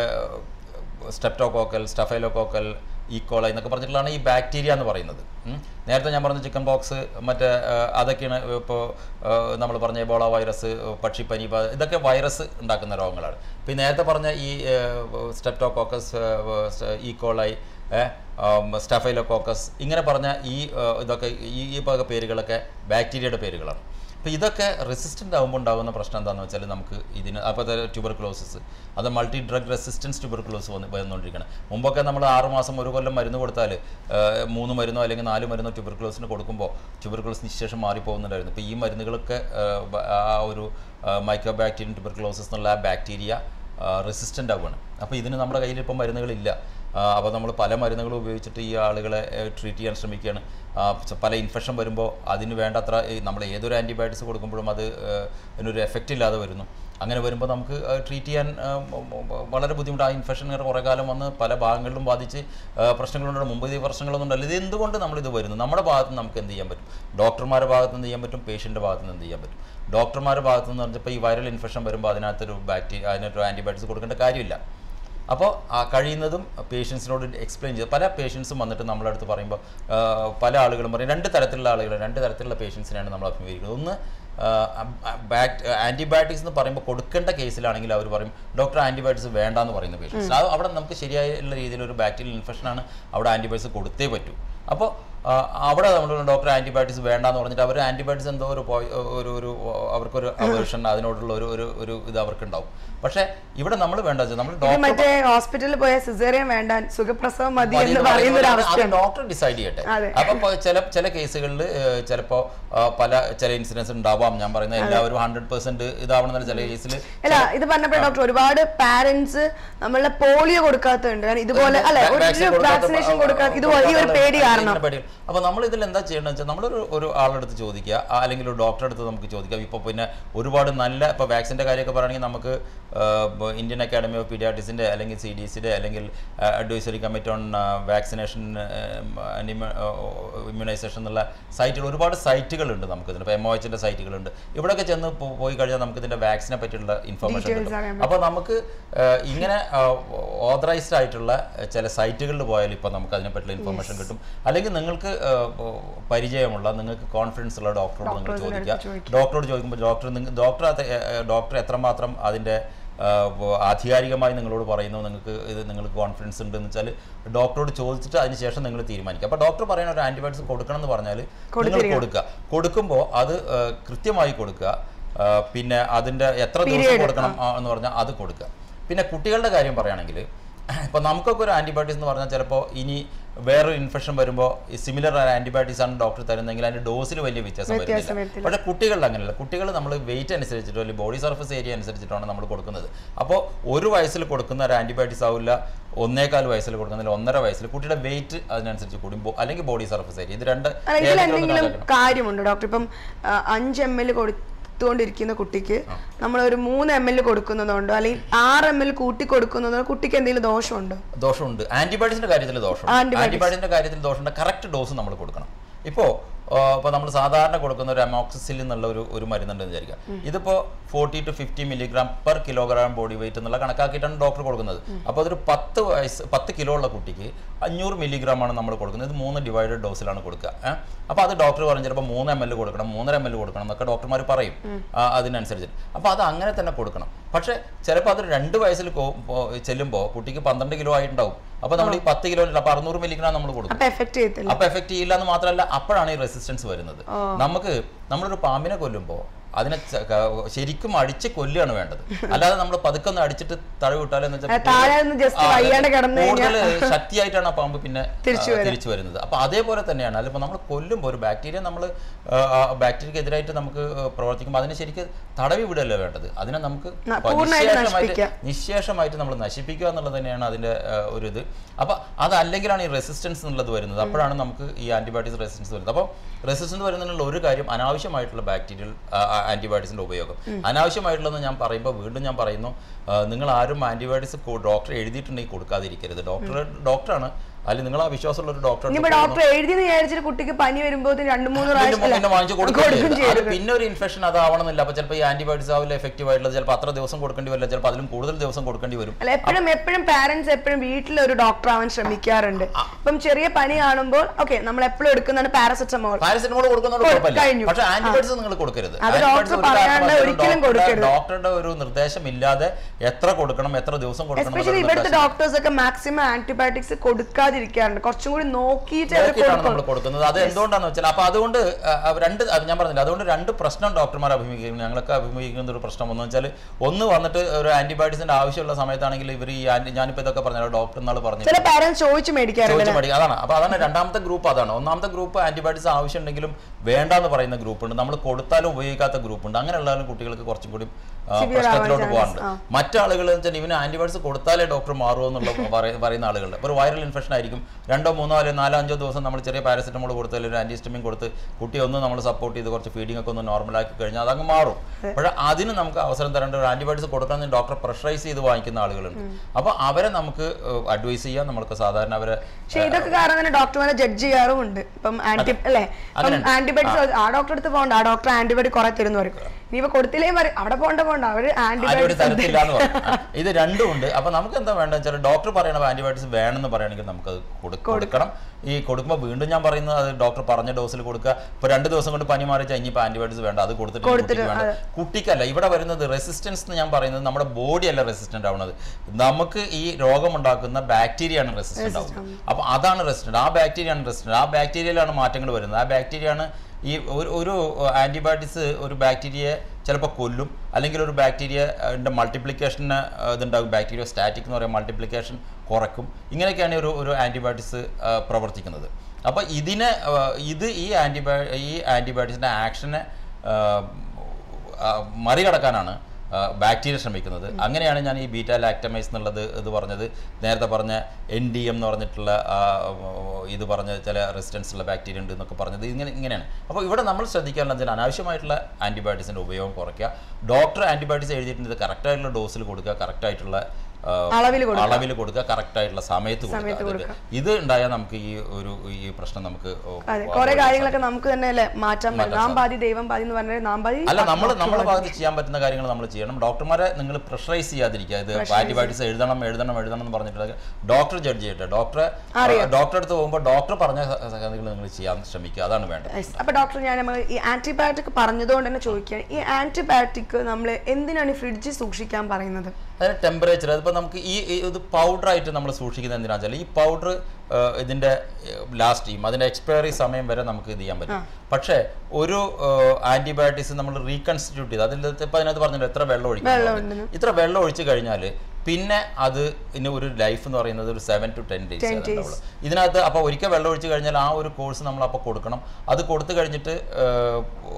സ്റ്റെപ്റ്റോകോക്കൽ സ്റ്റഫൈലോകോക്കൽ ഈക്കോള എന്നൊക്കെ പറഞ്ഞിട്ടുള്ളതാണ് ഈ ബാക്ടീരിയ എന്ന് പറയുന്നത് ഉം. നേരത്തെ ഞാൻ പറഞ്ഞ ചിക്കൻ ബോക്സ് മറ്റേ ആ, അതൊക്കെയാണ് ഇപ്പോൾ നമ്മൾ പറഞ്ഞ എബോള വൈറസ് പക്ഷിപ്പനി പ- ഇതൊക്കെ വൈറസ് ഉണ്ടാക്കുന്ന രോഗങ്ങളാണ് ഇപ്പോൾ ഈ നേരത്തെ പറഞ്ഞ ഈ സ്റ്റെപ്റ്റോകോക്കസ് ഈക്കോളൈ സ്റ്റഫൈലോകോക്കസ് ഇങ്ങനെ പറഞ്ഞ ഈ ആ, ഇതൊക്കെ ഈ ഈ വക പേരുകളൊക്കെ ബാക്ടീരിയയുടെ പേരുകളാണ് അപ്പോൾ ഇതൊക്കെ റെസിസ്റ്റൻ്റ് ആകുമ്പോൾ ഉണ്ടാകുന്ന പ്രശ്നം എന്താണെന്ന് വെച്ചാൽ നമുക്ക് ഇതിന് അപ്പോൾ ട്യൂബർക്ലോസിസ് അത് മൾട്ടി ഡ്രഗ് റെസിസ്റ്റൻസ് ട്യൂബർക്ലോസ് വന്ന് വന്നുകൊണ്ടിരിക്കണം മുമ്പൊക്കെ നമ്മൾ ആറ് മാസം ഒരു കൊല്ലം മരുന്ന് കൊടുത്താൽ മൂന്ന് മരുന്നോ അല്ലെങ്കിൽ നാല് മരുന്നോ ട്യൂബർക്ലോസിന് കൊടുക്കുമ്പോൾ ട്യൂബർക്ലോസിന് ശേഷം മാറിപ്പോകുന്നുണ്ടായിരുന്നു ഇപ്പോൾ ഈ മരുന്നുകളൊക്കെ ആ, ബ- ആ ഒരു മൈക്രോ ബാക്ടീരിയൻ ട്യൂബർക്ലോസിസ് എന്നുള്ള ആ ബാക്ടീരിയ റെസിസ്റ്റൻ്റ് ആവുകയാണ് അപ്പോൾ ഇതിന് നമ്മുടെ കയ്യിൽ ഇപ്പം മരുന്നുകളില്ല അപ്പോൾ നമ്മൾ പല മരുന്നുകളും ഉപയോഗിച്ചിട്ട് ഈ ആളുകളെ ട്രീറ്റ് ചെയ്യാൻ ശ്രമിക്കുകയാണ് ആ, ച- പല ഇൻഫെക്ഷൻ വരുമ്പോൾ അതിന് വേണ്ടത്ര ഈ നമ്മൾ ഏതൊരു ആൻറ്റിബയോട്ടിക്സ് കൊടുക്കുമ്പോഴും അത് ആ, അതിനൊരു എഫക്റ്റ് ഇല്ലാതെ വരുന്നു അങ്ങനെ വരുമ്പോൾ നമുക്ക് ട്രീറ്റ് ചെയ്യാൻ ആ, മ- മ- വളരെ ബുദ്ധിമുട്ട് ആ ഇൻഫെക്ഷൻ ഇങ്ങനെ കുറേ കാലം വന്ന് പല ഭാഗങ്ങളിലും ബാധിച്ച് ആ, പ്രശ്നങ്ങളുണ്ട് മുമ്പ് ഈ പ്രശ്നങ്ങളൊന്നും ഉണ്ടല്ലോ ഇത് എന്തുകൊണ്ട് നമ്മളിത് വരുന്നു നമ്മുടെ ഭാഗത്ത് നിന്ന് നമുക്ക് എന്ത് ചെയ്യാൻ പറ്റും ഡോക്ടർമാരുടെ ഭാഗത്ത് നിന്ന് ചെയ്യാൻ പറ്റും പേഷ്യൻ്റെ ഭാഗത്ത് നിന്ന് എന്ത് ചെയ്യാൻ പറ്റും ഡോക്ടർമാരുടെ ഭാഗത്ത് നിന്ന് പറഞ്ഞപ്പോൾ ഈ വൈറൽ ഇൻഫെക്ഷൻ വരുമ്പോൾ അതിനകത്തൊരു ബാക്ടീരിയ അതിനൊരു ആൻറ്റിബയോട്ടിക്സ് കൊടുക്കേണ്ട കാര്യമില്ല അപ്പോൾ ആ കഴിയുന്നതും പേഷ്യൻസിനോട് എക്സ്പ്ലെയിൻ ചെയ്ത് പല പേഷ്യൻസും വന്നിട്ട് നമ്മളെ അടുത്ത് പറയുമ്പോൾ ആ, പല ആളുകളും പറയും രണ്ട് തരത്തിലുള്ള ആളുകൾ രണ്ട് തരത്തിലുള്ള പേഷ്യൻസിനെയാണ് നമ്മൾ അഭിമുഖീകരിക്കുന്നത് ഒന്ന് ആൻറ്റിബയോട്ടിക്സ് എന്ന് പറയുമ്പോൾ കൊടുക്കേണ്ട കേസിലാണെങ്കിൽ അവർ പറയും ഡോക്ടർ ആൻറ്റിബയോട്ടിക്സ് വേണ്ട എന്ന് പറയുന്ന പേഷ്യൻസ് അത് അവിടെ നമുക്ക് ശരിയായുള്ള രീതിയിൽ ഒരു ബാക്ടീരിയൽ ഇൻഫെക്ഷനാണ് അവിടെ ആൻറ്റിബയോട്ടിക്സ് കൊടുത്തേ പറ്റൂ അപ്പോൾ അവിടെ നമ്മൾ ഡോക്ടർ ആൻറ്റിബയോട്ടിക്സ് വേണ്ട എന്ന് പറഞ്ഞിട്ട് അവർ ആൻറ്റിബയോട്ടിക്സ് എന്തോ ഒരു പോയി- ഒരു ഒരു അവർക്കൊരു അവേർഷൻ അതിനോടുള്ള ഒരു ഒരു ഒരു ഇത് അവർക്കുണ്ടാവും പക്ഷേ ഇവിടെ നമ്മൾ വേണ്ട നമ്മൾ ഇത് ഡോക്ടർ മറ്റേ ഹോസ്പിറ്റലിൽ പോയ സിസേറിയൻ വേണ്ട സുഖപ്രസവം മതി മതി എന്ന് എന്ന് പറയുന്ന ഒരു പറയുന്നത് അത് അവസ്ഥയാണ് ഡോക്ടർ ഡിസൈഡ് ചെയ്യട്ടെ അതെ. അപ്പൊ ഇപ്പൊ ചില ചില കേസുകളിൽ ചിലപ്പോ ആ, പല ചില ഇൻസിഡൻസ് ഉണ്ടാവാം ഞാൻ പറയുന്നത് എല്ലാവരും ഹൺഡ്രഡ് പെർസെന്റ് ഇതാവണമെന്നല്ല ചില കേസിൽ അല്ല ഇത് പറഞ്ഞപ്പോൾ ഡോക്ടർ ഒരുപാട് പാരന്റ്സ് നമ്മളെ പോളിയോ കൊടുക്കാത്തുണ്ട് കാരണം ഇതുപോലെ അല്ലെ ഒരു വാക്സിനേഷൻ കൊടുക്കാത്ത ഇതുപോലെ ഈ ഒരു പേടി കാരണം അപ്പോൾ നമ്മൾ ഇതിൽ എന്താ ചെയ്യേണ്ടത് വെച്ചാൽ നമ്മളൊരു ഒരു ആളെടുത്ത് ചോദിക്കുക ആ, അല്ലെങ്കിൽ ഒരു ഡോക്ടറെ അടുത്ത് നമുക്ക് ചോദിക്കാം ഇപ്പോൾ പിന്നെ ഒരുപാട് നല്ല ഇപ്പോൾ വാക്സിൻ്റെ കാര്യമൊക്കെ പറയുകയാണെങ്കിൽ നമുക്ക് ആ, ഇപ്പൊ ഇന്ത്യൻ അക്കാഡമി ഓഫ് പീഡിയാട്രിക്സിൻ്റെ അല്ലെങ്കിൽ സി ഡി സിയുടെ അല്ലെങ്കിൽ advisory committee on vaccination immunisation എന്നുള്ള സൈറ്റുകൾ ഒരുപാട് സൈറ്റുകളുണ്ട് നമുക്ക് ഇതിന് ഇപ്പോൾ എം ഒ എച്ചിൻ്റെ സൈറ്റുകളുണ്ട് ഇവിടെയൊക്കെ ചെന്ന് പോ- പോയി കഴിഞ്ഞാൽ നമുക്ക് ഇതിൻ്റെ വാക്സിനെ പറ്റിയുള്ള ഇൻഫർമേഷൻ Details കിട്ടും അറിയാൻ അപ്പോൾ നമുക്ക് ആ, ഇങ്ങനെ ഓതറൈസ്ഡ് ആയിട്ടുള്ള ചില സൈറ്റുകളിൽ പോയാൽ ഇപ്പോൾ നമുക്ക് അതിനെപ്പറ്റിയുള്ള ഇൻഫർമേഷൻ കിട്ടും അല്ലെങ്കിൽ നിങ്ങൾക്ക് ആ, പ- പരിചയമുള്ള നിങ്ങൾക്ക് കോൺഫിഡൻസ് ഉള്ള ഡോക്ടറോട് നിങ്ങൾ Doctors ന്റെ ചോദിക്കുക അടുത്ത് ചോദിക്കുക. ഡോക്ടറോട് ചോദിക്കുമ്പോൾ ഡോക്ടർ നിങ്ങൾ ഡോക്ടർ അത്, ഏ, ഏ, ഡോക്ടർ എത്രമാത്രം അതിൻ്റെ ആ, വ- ആധികാരികമായി നിങ്ങളോട് പറയുന്നു നിങ്ങൾക്ക് ഇത് നിങ്ങൾക്ക് കോൺഫിഡൻസ് ഉണ്ടെന്ന് വെച്ചാൽ ഡോക്ടറോട് ചോദിച്ചിട്ട് അതിന് ശേഷം നിങ്ങൾ തീരുമാനിക്കുക അപ്പോൾ ഡോക്ടർ പറയുന്ന ഒരു ആൻറ്റിബയോട്ടിക്സ് കൊടുക്കണം എന്ന് പറഞ്ഞാൽ നിങ്ങൾ കൊടുത്തിരിക്കണം. കൊടുക്കുക കൊടുക്കുമ്പോൾ അത് ആ, കൃത്യമായി കൊടുക്കുക ആ, പിന്നെ അതിൻ്റെ എത്ര ദിവസം Period, കൊടുക്കണം ആ, എന്ന് പറഞ്ഞാൽ അത് കൊടുക്കുക പിന്നെ കുട്ടികളുടെ കാര്യം പറയുകയാണെങ്കിൽ ഇപ്പോൾ നമുക്കൊക്കെ ഒരു ആൻറ്റിബയോട്ടിക്സ് എന്ന് പറഞ്ഞാൽ ചിലപ്പോൾ ഇനി വേറൊരു ഇൻഫെക്ഷൻ വരുമ്പോൾ സിമിലർ ആൻറ്റിബയോട്ടിക്സ് ആണ് ഡോക്ടർ തരുന്നതെങ്കിൽ അതിൻ്റെ ഡോസിൽ വലിയ വ്യത്യാസം വ്യത്യാസം വരുന്നില്ല വരത്തില്ല. പക്ഷേ കുട്ടികളിൽ അങ്ങനെയല്ല കുട്ടികൾ നമ്മൾ വെയിറ്റ് അനുസരിച്ചിട്ടോ അല്ലെങ്കിൽ ബോഡി സർഫസ് ഏരിയ അനുസരിച്ചിട്ടാണ് നമ്മൾ കൊടുക്കുന്നത് അപ്പോൾ ഒരു വയസ്സിൽ കൊടുക്കുന്ന ഒരു ആൻറ്റിബയോട്ടിക്സ് ആവില്ല ഒന്നേകാൽ വയസ്സിൽ കൊടുക്കുന്നില്ല ഒന്നര വയസ്സിൽ കുട്ടിയുടെ വെയിറ്റ് അതിനനുസരിച്ച് കൂടും ബോ- അല്ലെങ്കിൽ ബോഡി സർഫസ് ഏരിയ ഇത് രണ്ട് അല്ല ഇതിൽ ഏതെങ്കിലും ഒന്ന് എന്തെങ്കിലും കണക്കാക്കണം. കാര്യമുണ്ടോ ഡോക്ടർ ഇപ്പം ആ, അഞ്ച് എം എൽ കൊടുത്തുകൊണ്ടിരിക്കുന്ന കുട്ടിക്ക് നമ്മൾ ഒരു മൂന്ന് എം എൽ കൊടുക്കുന്നതുകൊണ്ടോ അല്ലെങ്കിൽ ആറ് എം എൽ കൂട്ടി കൊടുക്കുന്നതുകൊണ്ടോ കുട്ടിക്ക് എന്തെങ്കിലും ദോഷമുണ്ടോ ദോഷമുണ്ട് ആന്റിബയോട്ടിക്സിന്റെ കാര്യത്തിൽ ദോഷമുണ്ട് Antibiotics. ആന്റിബയോട്ടിക്സിന്റെ കാര്യത്തിൽ ദോഷമുണ്ട് കറക്റ്റ് ഡോസ് നമ്മൾ കൊടുക്കണം ഇപ്പോൾ ഇപ്പോൾ നമ്മൾ സാധാരണ കൊടുക്കുന്ന ഒരു അമോക്സിസിൽ എന്നുള്ള ഒരു ഒരു മരുന്നുണ്ടെന്ന് വിചാരിക്കുക ഇതിപ്പോൾ forty two fifty milligram per kilogram body weight എന്നുള്ള കണക്കാക്കിയിട്ടാണ് ഡോക്ടർ കൊടുക്കുന്നത് അപ്പോൾ അതൊരു പത്ത് വയസ്സ് പത്ത് കിലോ ഉള്ള കുട്ടിക്ക് അഞ്ഞൂറ് മില്ലിഗ്രാം ആണ് നമ്മൾ കൊടുക്കുന്നത് ഇത് മൂന്ന് ഡിവൈഡഡ് ഡോസിലാണ് കൊടുക്കുക ഏഹ് അപ്പോൾ അത് ഡോക്ടർ പറഞ്ഞു ചിലപ്പോൾ മൂന്ന് എം എൽ കൊടുക്കണം മൂന്നര എം എൽ കൊടുക്കണം എന്നൊക്കെ ഡോക്ടർമാർ പറയും ആ, അതിനനുസരിച്ച് അപ്പോൾ അത് അങ്ങനെ തന്നെ കൊടുക്കണം പക്ഷേ ചിലപ്പോൾ അത് രണ്ട് വയസ്സിൽ ചെല്ലുമ്പോൾ കുട്ടിക്ക് പന്ത്രണ്ട് കിലോ ആയിട്ടുണ്ടാവും അപ്പോൾ നമ്മൾ ഈ പത്ത് കിലോ അപ്പോൾ അറുന്നൂറ് മില്ലിഗ്രാം നമ്മൾ കൊടുക്കും അപ്പൊ എഫക്ട് ചെയ്യത്തില്ല അപ്പൊ എഫക്ട് ചെയ്യില്ല എന്ന് മാത്രമല്ല അപ്പോഴാണ് ഈ റെസിസ്റ്റൻസ് വരുന്നത് നമുക്ക് നമ്മളൊരു പാമ്പിനെ കൊല്ലുമ്പോൾ അതിനെ ച- ക- ശരിക്കും അടിച്ച് കൊല്ലുകയാണ് വേണ്ടത് അല്ലാതെ നമ്മൾ പതുക്കെ ഒന്ന് അടിച്ചിട്ട് തഴവ് വിട്ടാലെന്ന് ആ, താഴെ നിന്ന് just വയ്യാണ്ട് കിടന്ന് കഴിഞ്ഞാൽ കൂടുതൽ ശക്തിയായിട്ടാണ് ആ പാമ്പ് പിന്നെ തിരിച്ചു ആ, വരാ. തിരിച്ചു വരുന്നത് അപ്പൊ അതേപോലെ തന്നെയാണ് അതിപ്പോൾ നമ്മൾ കൊല്ലുമ്പോൾ ഒരു ബാക്ടീരിയ നമ്മൾ ബാക്ടീരിയക്ക് എതിരായിട്ട് നമുക്ക് ആ, പ്രവർത്തിക്കുമ്പോൾ അതിനെ ശരിക്കും തടവി വിടുകയല്ല വേണ്ടത് അതിനെ നമുക്ക് ന- പൂർണ്ണമായിട്ട് നിശേഷമായിട്ട് നശിപ്പിക്കുക. നിശേഷമായിട്ട് നമ്മൾ നശിപ്പിക്കുക എന്നുള്ളത് തന്നെയാണ് അതിൻ്റെ ഒരു ഇത് അപ്പോൾ അതല്ലെങ്കിലാണ് ഈ റെസിസ്റ്റൻസ് എന്നുള്ളത് വരുന്നത് അപ്പോഴാണ് നമുക്ക് ഈ ആൻറ്റിബയോട്ടിക്സ് റെസിസ്റ്റൻസ് വരുന്നത് അപ്പോൾ റെസിസ്റ്റൻസ് വരുന്നതിനുള്ള ഒരു കാര്യം അനാവശ്യമായിട്ടുള്ള ബാക്ടീരിയൽ ആൻറ്റിബയോട്ടിക്സിൻ്റെ ഉപയോഗം അനാവശ്യമായിട്ടുള്ളതെന്ന് ഞാൻ പറയുമ്പോൾ വീണ്ടും ഞാൻ പറയുന്നു ആ, നിങ്ങൾ ആരും ആൻറ്റിബയോട്ടിക്സ് ഡോക്ടർ എഴുതിയിട്ടുണ്ടെങ്കിൽ കൊടുക്കാതിരിക്കരുത് ഡോക്ടർ ഡോക്ടറാണ് അല്ലെങ്കിൽ നിങ്ങൾ ആ വിശ്വാസമുള്ള ഒരു ഡോക്ടർ ഇനിയിപ്പോ ഡോക്ടർ എഴുതി വിചാരിച്ചിട്ട് കുട്ടിക്ക് പനി വരുമ്പോ രണ്ട് മൂന്ന് പിന്നെ പ്രാവശ്യം അല്ല, പിന്നെ വാങ്ങിച്ച് കൊടുക്കും കൊടുക്കുകയും ചെയ്യരുത്. അത് ചെയ്യരുത് പിന്നെ ഒരു ഇൻഫെക്ഷൻ അതാവണമെന്നില്ല അപ്പൊ ചിലപ്പോൾ ഈ ആന്റിബയോട്ടിക്സ് ആവില്ല എഫക്റ്റീവ് ആയിട്ടുള്ളത് ചിലപ്പോൾ അത്ര ദിവസം കൊടുക്കേണ്ടി വരില്ല ചിലപ്പോൾ അതിലും കൂടുതൽ ദിവസം കൊടുക്കേണ്ടി വരും അല്ല എപ്പോഴും എപ്പോഴും പാരന്റ്സ് എപ്പോഴും വീട്ടിൽ ഒരു ഡോക്ടർ ആവാൻ ശ്രമിക്കാറുണ്ട് ഇപ്പം ചെറിയ പനി കാണുമ്പോൾ ഓക്കെ നമ്മൾ എപ്പോഴും എടുക്കുന്നതാണ് പാരസെറ്റമോൾ പാരസെറ്റമോൾ കൊടുക്കുന്നതോട് കൊടു- കുഴപ്പമില്ല കഴിഞ്ഞു. പക്ഷെ ആന്റിബയോട്ടിക്സ് നിങ്ങൾ കൊടുക്കരുത് അത് Antibiotics ഡോക്ടർ ഒരു പറയാണ്ട് കാരണവശാലും ഒരിക്കലും ഡോക്ടറുടെ- കൊടുക്കരുത്. ഡോക്ടറുടെ ഒരു നിർദ്ദേശം ഇല്ലാതെ എത്ര കൊടുക്കണം എത്ര ദിവസം കൊടുക്കണം എസ്പെഷ്യലി എന്നൊരു ഇവിടുത്തെ നിർദ്ദേശം ഡോക്ടേഴ്സ് ഒക്കെ മാക്സിമം ആന്റിബയോട്ടിക്സ് കൊടുക്കാതിരിക്കാറുണ്ട് കുറച്ചും കൂടി നോക്കിയിട്ട് അവർ നോക്കിയിട്ടാണ് നമ്മൾ കൊടുക്കും കൊടുക്കുന്നത് അത് എന്തുകൊണ്ടാന്ന് വെച്ചാൽ അപ്പൊ അതുകൊണ്ട് ആ, ആ, രണ്ട് അത് ഞാൻ പറഞ്ഞില്ല അതുകൊണ്ട് രണ്ട് പ്രശ്നം ഡോക്ടർമാർ അഭിമുഖീകരിക്കുന്നു ഞങ്ങളൊക്കെ അഭിമുഖീകരിക്കുന്ന ഒരു പ്രശ്നം എന്ന് വെച്ചാൽ ഒന്ന് വന്നിട്ട് ഒരു ആന്റിബയോട്ടിക്സിന്റെ ആവശ്യമുള്ള സമയത്താണെങ്കിൽ ഇവർ ഈ ആന്റി ഞാനിപ്പോ ഇതൊക്കെ പറഞ്ഞല്ലോ ഡോക്ടർ എന്നാൾ പറഞ്ഞു ചില പാരന്റ്സ് ചോദിച്ചു മേടിക്കാറുണ്ട് ചോദിച്ചു പഠിക്കുക അതാണ് അപ്പോൾ അതാണ് രണ്ടാമത്തെ ഗ്രൂപ്പ് അതാണ് ഒന്നാമത്തെ ഗ്രൂപ്പ് ആന്റിബയോട്ടിക്സ് ആവശ്യമുണ്ടെങ്കിലും വേണ്ടാന്ന് പറയുന്ന ഗ്രൂപ്പ് ഉണ്ട് നമ്മൾ കൊടുത്താലും ഉപയോഗിക്കാത്ത ഗ്രൂപ്പ് ഉണ്ട് അങ്ങനെയുള്ള കുട്ടികൾക്ക് കുറച്ചും കൂടി ആ, Severe പ്രശ്നത്തിലോട്ട് ആവാൻ പോകാറുണ്ട് chance, ആ. മറ്റാളുകൾ എന്ന് വെച്ചാൽ ഇവന് ആന്റിബയോട്ടിക്സ് കൊടുത്താലേ ഡോക്ടർ മാറുമോ എന്നുള്ള പറയ- പറയുന്ന ആളുകളുണ്ട് ഇപ്പോൾ ഒരു വൈറൽ ഇൻഫെക്ഷൻ ആയിരിക്കും രണ്ടോ മൂന്നോ അല്ലെങ്കിൽ നാലോ അഞ്ചോ ദിവസം നമ്മൾ ചെറിയ പാരസെറ്റമോൾ കൊടുത്ത് അല്ലെങ്കിൽ ഒരു ആന്റിസ്റ്റമിൻ കൊടുത്ത് കുട്ടിയെ ഒന്ന് നമ്മൾ സപ്പോർട്ട് ചെയ്ത് കുറച്ച് ഫീഡിംഗ് ഒക്കെ ഒന്ന് നോർമലാക്കി കഴിഞ്ഞാൽ അതങ്ങ് മാറും പക്ഷേ അതിന് നമുക്ക് അവസരം തരേണ്ട ഒരു ആന്റിബയോട്ടിക്സ് കൊടുക്കണമെന്ന് ഡോക്ടർ പ്രഷറൈസ് ചെയ്ത് വാങ്ങിക്കുന്ന ആളുകളുണ്ട് അപ്പോൾ അവരെ നമുക്ക് അഡ്വൈസ് ചെയ്യാം നമ്മൾക്ക് സാധാരണ അവരെ പക്ഷെ ഇതൊക്കെ കാരണം തന്നെ ഡോക്ടർമാരെ ജഡ്ജ് ചെയ്യാറുമുണ്ട് ഇപ്പം ആന്റി അല്ലേ ഇപ്പം അങ്ങനെയുണ്ട്. ആന്റിബയോട്ടിക്സ് ആ ഡോക്ടർ അടുത്ത് പോകണ്ട ആ ഡോക്ടർ ആന്റിബയോട്ടിക് കുറെ തരുന്നു പറയും ഇനിയിപ്പോ കൊടുത്തില്ലേ പറയും അവിടെ പോകണ്ട പോകണ്ട അവര് ആന്റിബയോട്ടിക്സ് തരത്തില്ല എന്ന് ആന്റിബയോട്ടിക്സ് പറഞ്ഞു ആ, ഇത് രണ്ടും ഉണ്ട് അപ്പൊ നമുക്ക് എന്താ വേണ്ടത് വെച്ചാൽ ഡോക്ടർ പറയണ ആന്റിബയോട്ടിക്സ് വേണമെന്ന് പറയുകയാണെങ്കിൽ നമുക്ക് അത് കൊടുക്കണം ഈ കൊടുക്കുമ്പോൾ വീണ്ടും ഞാൻ പറയുന്നത് അത് ഡോക്ടർ പറഞ്ഞ ഡോസിൽ കൊടുക്കുക ഇപ്പൊ രണ്ട് ദിവസം കൊണ്ട് പനി മാറിച്ചാൽ ഇനിയിപ്പോൾ ആന്റിബയോട്ടിക്സ് വേണ്ട അത് കൊടുത്തിട്ട് കുട്ടിക്ക് വേണ്ട കുട്ടിക്കല്ല ഇവിടെ വരുന്നത് റെസിസ്റ്റൻസ് എന്ന് ഞാൻ പറയുന്നത് നമ്മുടെ ബോഡി അല്ല റെസിസ്റ്റന്റ് ആവുന്നത് നമുക്ക് ഈ രോഗമുണ്ടാക്കുന്ന ബാക്ടീരിയ ആണ് റെസിസ്റ്റന്റ് ആവുന്നത് അപ്പൊ അതാണ് റെസിസ്റ്റന്റ് ആ ബാക്ടീരിയ ആണ് റെസിസ്റ്റന്റ് ആ ബാക്ടീരിയയിലാണ് മാറ്റങ്ങൾ വരുന്നത് ആ ബാക്ടീരിയ ആണ് ഈ ഒരു ഒരു ആൻറ്റിബയോട്ടിക്സ് ഒരു ബാക്ടീരിയയെ ചിലപ്പോൾ കൊല്ലും അല്ലെങ്കിൽ ഒരു ബാക്ടീരിയ മൾട്ടിപ്ലിക്കേഷന് ഇതുണ്ടാകും ബാക്ടീരിയ സ്റ്റാറ്റിക് എന്ന് പറയുന്ന മൾട്ടിപ്ലിക്കേഷൻ കുറയ്ക്കും ഇങ്ങനെയൊക്കെയാണ് ഒരു ഒരു ആൻറ്റിബയോട്ടിക്സ് പ്രവർത്തിക്കുന്നത് അപ്പോൾ ഇതിനെ ആ, ഇത് ഈ ആൻറ്റിബയോ ഈ ആൻറ്റിബയോട്ടിക്സിൻ്റെ ആക്ഷനെ മറികടക്കാനാണ് ബാക്ടീരിയ ശ്രമിക്കുന്നത് അങ്ങനെയാണ് ഞാൻ ഈ ബീറ്റ ലാക്ടമൈസ് എന്നുള്ളത് ഇത് പറഞ്ഞത് നേരത്തെ പറഞ്ഞ എൻ ഡി എം എന്ന് പറഞ്ഞിട്ടുള്ള ആ, ഇത് പറഞ്ഞ ചില റെസിസ്റ്റൻസ് ഉള്ള ബാക്ടീരിയ ഉണ്ട് എന്നൊക്കെ പറഞ്ഞത് ഇങ്ങനെ ഇങ്ങനെയാണ് അപ്പോൾ ഇവിടെ നമ്മൾ ശ്രദ്ധിക്കാനുള്ള വെച്ചാൽ അനാവശ്യമായിട്ടുള്ള ആൻറ്റിബയോട്ടിക്സിൻ്റെ ഉപയോഗം കുറയ്ക്കുക ഡോക്ടർ ആൻറ്റിബയോട്ടിക്സ് എഴുതിയിട്ടുണ്ട് ഇത് കറക്റ്റായിട്ടുള്ള ഡോസിൽ കൊടുക്കുക കറക്റ്റായിട്ടുള്ള അളവിൽ കൊടുക്കുക. അളവിൽ കൊടുക്കുക കറക്റ്റ് ആയിട്ടുള്ള സമയത്ത് സമയത്ത് കൊടുക്കുക അതിന്റെ- ഇത് ഉണ്ടായാൽ നമുക്ക് ഈ ഒരു ഈ പ്രശ്നം നമുക്ക് ഓ, അതെ കുറെ കാര്യങ്ങളൊക്കെ നമുക്ക് തന്നെ അല്ലേ മാറ്റാൻ പറ്റും നാം പാതി ദൈവം പാതി എന്ന് പറഞ്ഞാൽ നാം പാതി അല്ല നമ്മൾ നമ്മുടെ ഭാഗത്ത് ചെയ്യാൻ പറ്റുന്ന കാര്യങ്ങൾ നമ്മൾ ചെയ്യണം ഡോക്ടർമാരെ നിങ്ങൾ പ്രഷറൈസ് ചെയ്യാതിരിക്കുക ഇത് ആന്റിബയോട്ടിക്സ് എഴുതണം എഴുതണം എഴുതണം എന്ന് പറഞ്ഞിട്ട് ഡോക്ടർ ജഡ്ജ് ചെയ്യട്ടെ ഡോക്ടറെ ഡോക്ടറെ അടുത്ത് പോകുമ്പോൾ ഡോക്ടർ പറഞ്ഞ സംഗതികൾ നിങ്ങൾ ചെയ്യാൻ ശ്രമിക്കുക അതാണ് വേണ്ടത് Yes. അപ്പൊ ഡോക്ടർ ഞാൻ നമ്മൾ ഈ ആന്റിബയോട്ടിക് പറഞ്ഞതുകൊണ്ട് തന്നെ ചോദിക്കുകയാണ് ഈ ആന്റിബയോട്ടിക് നമ്മൾ എന്തിനാണ് ഈ ഫ്രിഡ്ജിൽ സൂക്ഷിക്കാൻ പറയുന്നത് അതിന് ടെമ്പറേച്ചർ അതിപ്പോൾ നമുക്ക് ഈ ഈ ഇത് powder ആയിട്ട് നമ്മൾ സൂക്ഷിക്കുന്നത് എന്തിനാണെന്ന് വെച്ചാൽ ഈ പൗഡർ ഇതിൻ്റെ ലാസ്റ്റ് ചെയ്യും അതിൻ്റെ എക്സ്പയറി സമയം വരെ നമുക്ക് ഇത് ചെയ്യാൻ പറ്റും പക്ഷേ ഒരു ആൻറ്റിബയോട്ടിക്സ് നമ്മൾ റീകൺസ്റ്റിറ്റ്യൂട്ട് ചെയ്ത് അതിൽ ഇപ്പം അതിനകത്ത് പറഞ്ഞല്ലോ എത്ര വെള്ളം വെള്ളം ഒഴിക്കണം ഇത്ര വെള്ളം ഒഴിച്ച് കഴിഞ്ഞാൽ പിന്നെ അത് ഇനി ഒരു ലൈഫ് എന്ന് പറയുന്നത് ഒരു സെവൻ ടു ടെൻ ഡേയ്സ് ഉണ്ടാവുള്ളൂ ഇതിനകത്ത് അപ്പോൾ ഒരിക്കൽ വെള്ളം ഒഴിച്ച് കഴിഞ്ഞാൽ ആ ഒരു കോഴ്സ് നമ്മൾ അപ്പോൾ കൊടുക്കണം അത് കൊടുത്തു കഴിഞ്ഞിട്ട് ഏർ,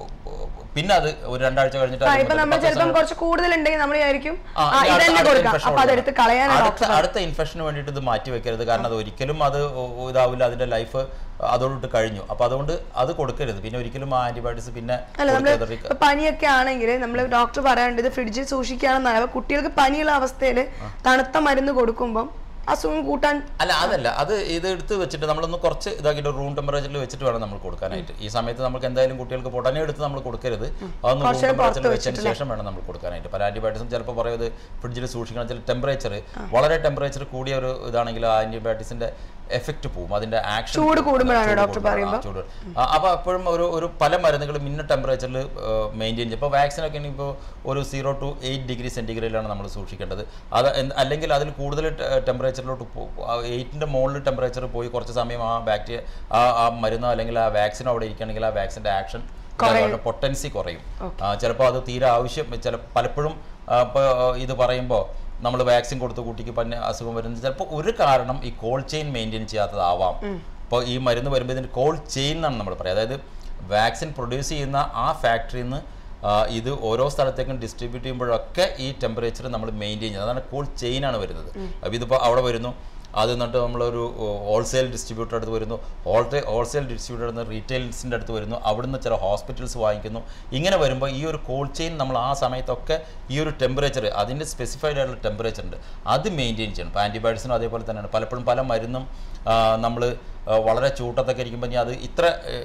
പിന്നെ അത് ഒരു രണ്ടാഴ്ച കഴിഞ്ഞിട്ട് ആ, അത് ഇപ്പൊ നമ്മൾ പത്ത് ദിവസം ചിലപ്പം കുറച്ച് കൂടുതൽ ഉണ്ടെങ്കിൽ നമ്മൾ വിചാരിക്കും ആ, ആ, ഇനി അടുത്ത- ഇതന്നെ അടുത്ത കൊടുക്കാം infection അപ്പൊ അതെടുത്ത് കൊടുക്കണം. കളയാനാണ് അടുത്ത ഡോക്ടർ അടുത്ത ഇൻഫെക്ഷന് വേണ്ടിയിട്ട് ഇത് മാറ്റി വെക്കരുത് കാരണം അത് ഒരിക്കലും അത് ഒ- ഒ- ഇതാവില്ല അതിന്റെ ലൈഫ് അതോടിട്ട് കഴിഞ്ഞു അപ്പൊ അതുകൊണ്ട് അത് കൊടുക്കരുത് പിന്നെ ഒരിക്കലും ആ ആന്റിബയോട്ടിക്സ് പിന്നെ അല്ല നമ്മള് കൊടുക്കരുത്. റിക- ഇപ്പൊ പനിയൊക്കെ ആണെങ്കിൽ നമ്മൾ ഡോക്ടർ പറയാറുണ്ട് ഇത് ഫ്രിഡ്ജിൽ സൂക്ഷിക്കുകയാണെന്നാണ് അപ്പൊ കുട്ടികൾക്ക് പനിയുള്ള അവസ്ഥയിൽ തണുത്ത മരുന്ന് കൊടുക്കുമ്പോൾ അസുഖം കൂട്ടാൻ അല്ല അതല്ല അത് ഇത് എടുത്ത് വെച്ചിട്ട് നമ്മളൊന്ന് കുറച്ച് ഇതാക്കിയിട്ട് റൂം ടെമ്പറേച്ചറിൽ വെച്ചിട്ട് വേണം നമ്മൾ കൊടുക്കാനായിട്ട് ഈ സമയത്ത് നമുക്ക് എന്തായാലും കുട്ടികൾക്ക് പൊടനെ എടുത്ത് നമ്മൾ കൊടുക്കരുത് അതൊന്ന് റൂം കുറച്ച് പുറത്ത് ടെമ്പറേച്ചറിൽ വെച്ചതിന് ശേഷം വേണം നമ്മൾ കൊടുക്കാനായിട്ട് പല ആന്റിബയോട്ടിക്സും ചിലപ്പോൾ പറയുന്നത് ഫ്രിഡ്ജിൽ സൂക്ഷിക്കണം ചില ടെമ്പറേച്ചർ വളരെ ടെമ്പറേച്ചർ കൂടിയ ഒരു ഇതാണെങ്കിൽ ആ ആന്റിബയോട്ടിക്സിന്റെ എഫക്റ്റ് പോകും അതിന്റെ ആക്ഷൻ ചൂട് കൂടുമ്പോഴാണ് ഡോക്ടർ പറയുമ്പോൾ. ചൂട് അപ്പോൾ എപ്പോഴും ഒരു ഒരു പല മരുന്നുകളും ഇന്ന ടെമ്പറേച്ചറിൽ മെയിൻറ്റെയിൻ ചെയ്യും ഇപ്പോൾ വാക്സിനൊക്കെ ആണെങ്കിൽ ഇപ്പോൾ ഒരു സീറോ ടു എയ്റ്റ് ഡിഗ്രി സെൻറ്റിഗ്രേഡിലാണ് നമ്മൾ സൂക്ഷിക്കേണ്ടത് അത് എന്ത്- അല്ലെങ്കിൽ അതിൽ കൂടുതൽ ടെമ്പറേച്ചറിലോട്ട് എയ്റ്റിൻ്റെ മുകളിൽ ടെമ്പറേച്ചർ പോയി കുറച്ച് സമയം ആ ബാക്ടീരിയ ആ ആ മരുന്നോ അല്ലെങ്കിൽ ആ വാക്സിനോ അവിടെ ഇരിക്കുകയാണെങ്കിൽ ആ വാക്സിൻ്റെ ആക്ഷൻ പൊട്ടൻസി കുറയും ചിലപ്പോൾ അത് തീരെ ആവശ്യം ചില പലപ്പോഴും ഇപ്പോൾ ഇത് പറയുമ്പോൾ നമ്മൾ വാക്സിൻ കൊടുത്ത കുട്ടിക്ക് പിന്നെ അസുഖം വരുന്നത് ചിലപ്പോൾ ഒരു കാരണം ഈ കോൾഡ് ചെയിൻ മെയിൻറ്റെയിൻ ചെയ്യാത്തതാവാം ഇപ്പോൾ ഈ മരുന്ന് വരുമ്പോൾ ഇതിന് കോൾഡ് ചെയിൻ എന്നാണ് നമ്മൾ പറയുക അതായത് വാക്സിൻ പ്രൊഡ്യൂസ് ചെയ്യുന്ന ആ ഫാക്ടറിയിൽ നിന്ന് ഇത് ഓരോ സ്ഥലത്തേക്കും ഡിസ്ട്രിബ്യൂട്ട് ചെയ്യുമ്പോഴൊക്കെ ഈ ടെമ്പറേച്ചർ നമ്മൾ മെയിൻറ്റെയിൻ ചെയ്യുന്നത് അതാണ് കോൾഡ് ചെയിൻ ആണ് വരുന്നത് അപ്പോൾ ഇതിപ്പോൾ അവിടെ വരുന്നു അത് എന്നിട്ട് നമ്മളൊരു ഹോൾസെയിൽ ഡിസ്ട്രിബ്യൂട്ടർ അടുത്ത് വരുന്നു ഹോൾസെ ഹോൾസെയിൽ ഡിസ്ട്രിബ്യൂട്ടർ നിന്ന് റീറ്റെയിൽസിൻ്റെ അടുത്ത് വരുന്നു അവിടുന്ന് ചില ഹോസ്പിറ്റൽസ് വാങ്ങിക്കുന്നു ഇങ്ങനെ വരുമ്പോൾ ഈ ഒരു കോൾഡ് ചെയിൻ നമ്മൾ ആ സമയത്തൊക്കെ ഈ ഒരു ടെമ്പറേച്ചർ അതിൻ്റെ സ്പെസിഫൈഡ് ആയിട്ടുള്ള ടെമ്പറേച്ചർ ഉണ്ട് അത് മെയിൻറ്റെയിൻ ചെയ്യണം ഇപ്പോൾ ആൻറ്റിബയോട്ടിക്സിനും അതേപോലെ തന്നെയാണ് പലപ്പോഴും പല മരുന്നും നമ്മൾ വളരെ ചൂട്ടത്തൊക്കെ ഇരിക്കുമ്പോൾ ഇനി അത് ഇത്ര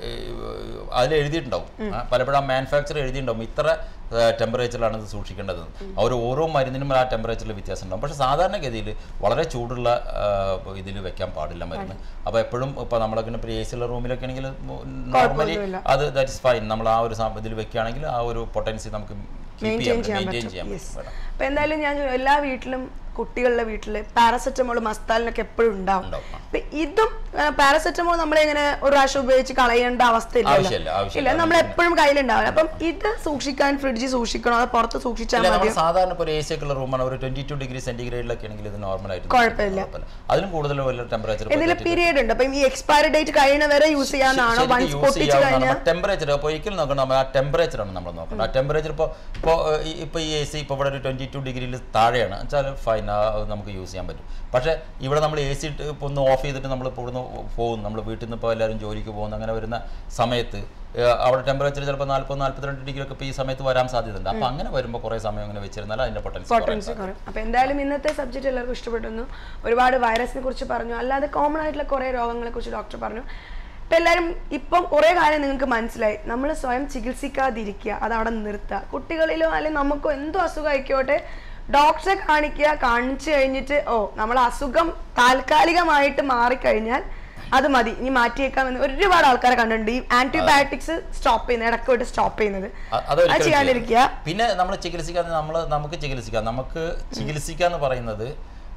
അതിൽ എഴുതിയിട്ടുണ്ടാവും ആ, പലപ്പോഴും ആ മാനുഫാക്ചർ എഴുതിയിട്ടുണ്ടാവും ഇത്ര ടെമ്പറേച്ചറിലാണ് ഇത് സൂക്ഷിക്കേണ്ടത് അവർ ഓരോ മരുന്നിനും ആ ടെമ്പറേച്ചറിൽ വ്യത്യാസം ഉണ്ടാവും പക്ഷേ സാധാരണഗതിയിൽ വളരെ ചൂടുള്ള ഇതിൽ വെക്കാൻ പാടില്ല മരുന്ന് അപ്പോൾ എപ്പോഴും ഇപ്പോൾ നമ്മളൊക്കെ ഇപ്പോൾ എ സിയുള്ള റൂമിലൊക്കെ ആണെങ്കിൽ നോർമലി അത് ദാറ്റ് ഇസ് ഫൈൻ നമ്മൾ ആ ഒരു ഇതിൽ വെക്കുകയാണെങ്കിൽ ആ ഒരു പൊട്ടൻസി നമുക്ക് കീപ്പ് ചെയ്യാൻ ചെയ്യാൻ മെയിൻറ്റെയിൻ പറ്റും. ചെയ്യാൻ Yes. പറ്റും മേഡം അപ്പൊ എന്തായാലും ഞാൻ ചോ- എല്ലാ വീട്ടിലും കുട്ടികളുടെ വീട്ടില് പാരസെറ്റമോൾ മസ്താലിനൊക്കെ എപ്പോഴും ഉണ്ടാവും ഉണ്ടാവും, ആ. അപ്പൊ ഇതും പാരസെറ്റമോൾ നമ്മൾ എങ്ങനെ ഒരു പ്രാവശ്യം ഉപയോഗിച്ച് കളയേണ്ട അവസ്ഥയില്ലല്ലോ ആവശ്യമില്ല, ആവശ്യമില്ല. ഇല്ല നമ്മൾ എപ്പോഴും കയ്യിലുണ്ടാവില്ല അപ്പം ഇത് സൂക്ഷിക്കാൻ ഫ്രിഡ്ജിൽ സൂക്ഷിക്കണോ അത് പുറത്ത് സൂക്ഷിച്ചാൽ ഇല്ല നമ്മൾ മതിയോ സാധാരണ ഇപ്പോൾ ഒരു എ സി ഒക്കെ ഉള്ള റൂമാണ് ഒരു ട്വന്റി ടു ഡിഗ്രി സെന്റിഗ്രേഡിലൊക്കെ ആണെങ്കിൽ ഇത് നോർമൽ ആയിട്ട് കുഴപ്പമില്ല. അതിലും കൂടുതൽ വല്ല ടെമ്പറേച്ചർ എന്തെങ്കിലും പീരിയഡ് ഉണ്ട് അപ്പം ഈ എക്സ്പയറി ഡേറ്റ് കഴിയണ വരെ യൂസ് ചെയ്യാനാണോ വൺസ് പൊട്ടിച്ച് കഴിഞ്ഞാൽ ടെമ്പറേച്ചർ അപ്പോൾ ഒരിക്കലും നോക്കണം നമ്മൾ ആ ടെമ്പറേച്ചർ ആണ് നമ്മൾ നോക്കണം ആ ടെമ്പറേച്ചർ ഇപ്പോൾ ഇപ്പോൾ ഇപ്പോൾ ഈ എ സി ഇപ്പോൾ ഇവിടെ ഒരു ട്വന്റി ടു ഡിഗ്രിയിൽ താഴെയാണ് വെച്ചാൽ ഫൈൻ നമുക്ക് യൂസ് ചെയ്യാൻ പറ്റും പക്ഷേ ഇവിടെ നമ്മൾ എ സി ഇപ്പോൾ ഒന്ന് ഓഫ് ചെയ്തിട്ട് നമ്മൾ ഇപ്പോൾ ഇവിടുന്ന് പോകുന്നു നമ്മൾ വീട്ടിൽ നിന്ന് ഇപ്പോൾ എല്ലാവരും ജോലിക്ക് പോകുന്നു അങ്ങനെ വരുന്ന സമയത്ത് ഏഹ് അവിടെ ടെമ്പറേച്ചർ ചിലപ്പോൾ നാൽപ്പത് നാൽപ്പത്തിരണ്ട് ഡിഗ്രി ഒക്കെ ഇപ്പോൾ ഈ സമയത്ത് വരാൻ സാധ്യതയുണ്ട് അപ്പോൾ അങ്ങനെ വരുമ്പോൾ കുറേ സമയം അങ്ങനെ വെച്ചിരുന്നാൽ അതിൻ്റെ പൊട്ടൻസി പോട്ടൻസി കുറയും അപ്പൊ എന്തായാലും ഇന്നത്തെ സബ്ജക്റ്റ് എല്ലാവർക്കും ഇഷ്ടപ്പെട്ടു ഒരുപാട് വൈറസിനെ കുറിച്ച് പറഞ്ഞു അല്ലാതെ കോമൺ ആയിട്ടുള്ള കുറെ രോഗങ്ങളെ കുറിച്ച് ഡോക്ടർ പറഞ്ഞു ഇപ്പൊ എല്ലാവരും ഇപ്പം കുറെ കാര്യം നിങ്ങൾക്ക് മനസ്സിലായി നമ്മൾ സ്വയം ചികിത്സിക്കാതിരിക്കുക അത് അവിടെ നിർത്തുക കുട്ടികളിലോ അല്ലെങ്കിൽ നമുക്കോ എന്തോ അസുഖം ആയിക്കോട്ടെ ഡോക്ടറെ കാണിക്കുക കാണിച്ചു കഴിഞ്ഞിട്ട് ഓ നമ്മൾ അസുഖം താൽക്കാലികമായിട്ട് മാറിക്കഴിഞ്ഞാൽ അത് മതി ഇനി മാറ്റിയേക്കാമെന്ന് ഒരുപാട് ആൾക്കാരെ കണ്ടിട്ടുണ്ട് ഈ ആന്റിബയോട്ടിക്സ് സ്റ്റോപ്പ് ചെയ്യുന്നത് ഇടയ്ക്ക് വിട്ട് സ്റ്റോപ്പ് ചെയ്യുന്നത് അ- അത് അതൊരിക്കലും ചെയ്യാണ്ടിരിക്കുക ചെയ്യരുത്. പിന്നെ നമ്മൾ ചികിത്സിക്കാൻ നമ്മൾ നമുക്ക് ചികിത്സിക്കാം നമുക്ക് ചികിത്സിക്കുക എന്ന് പറയുന്നത്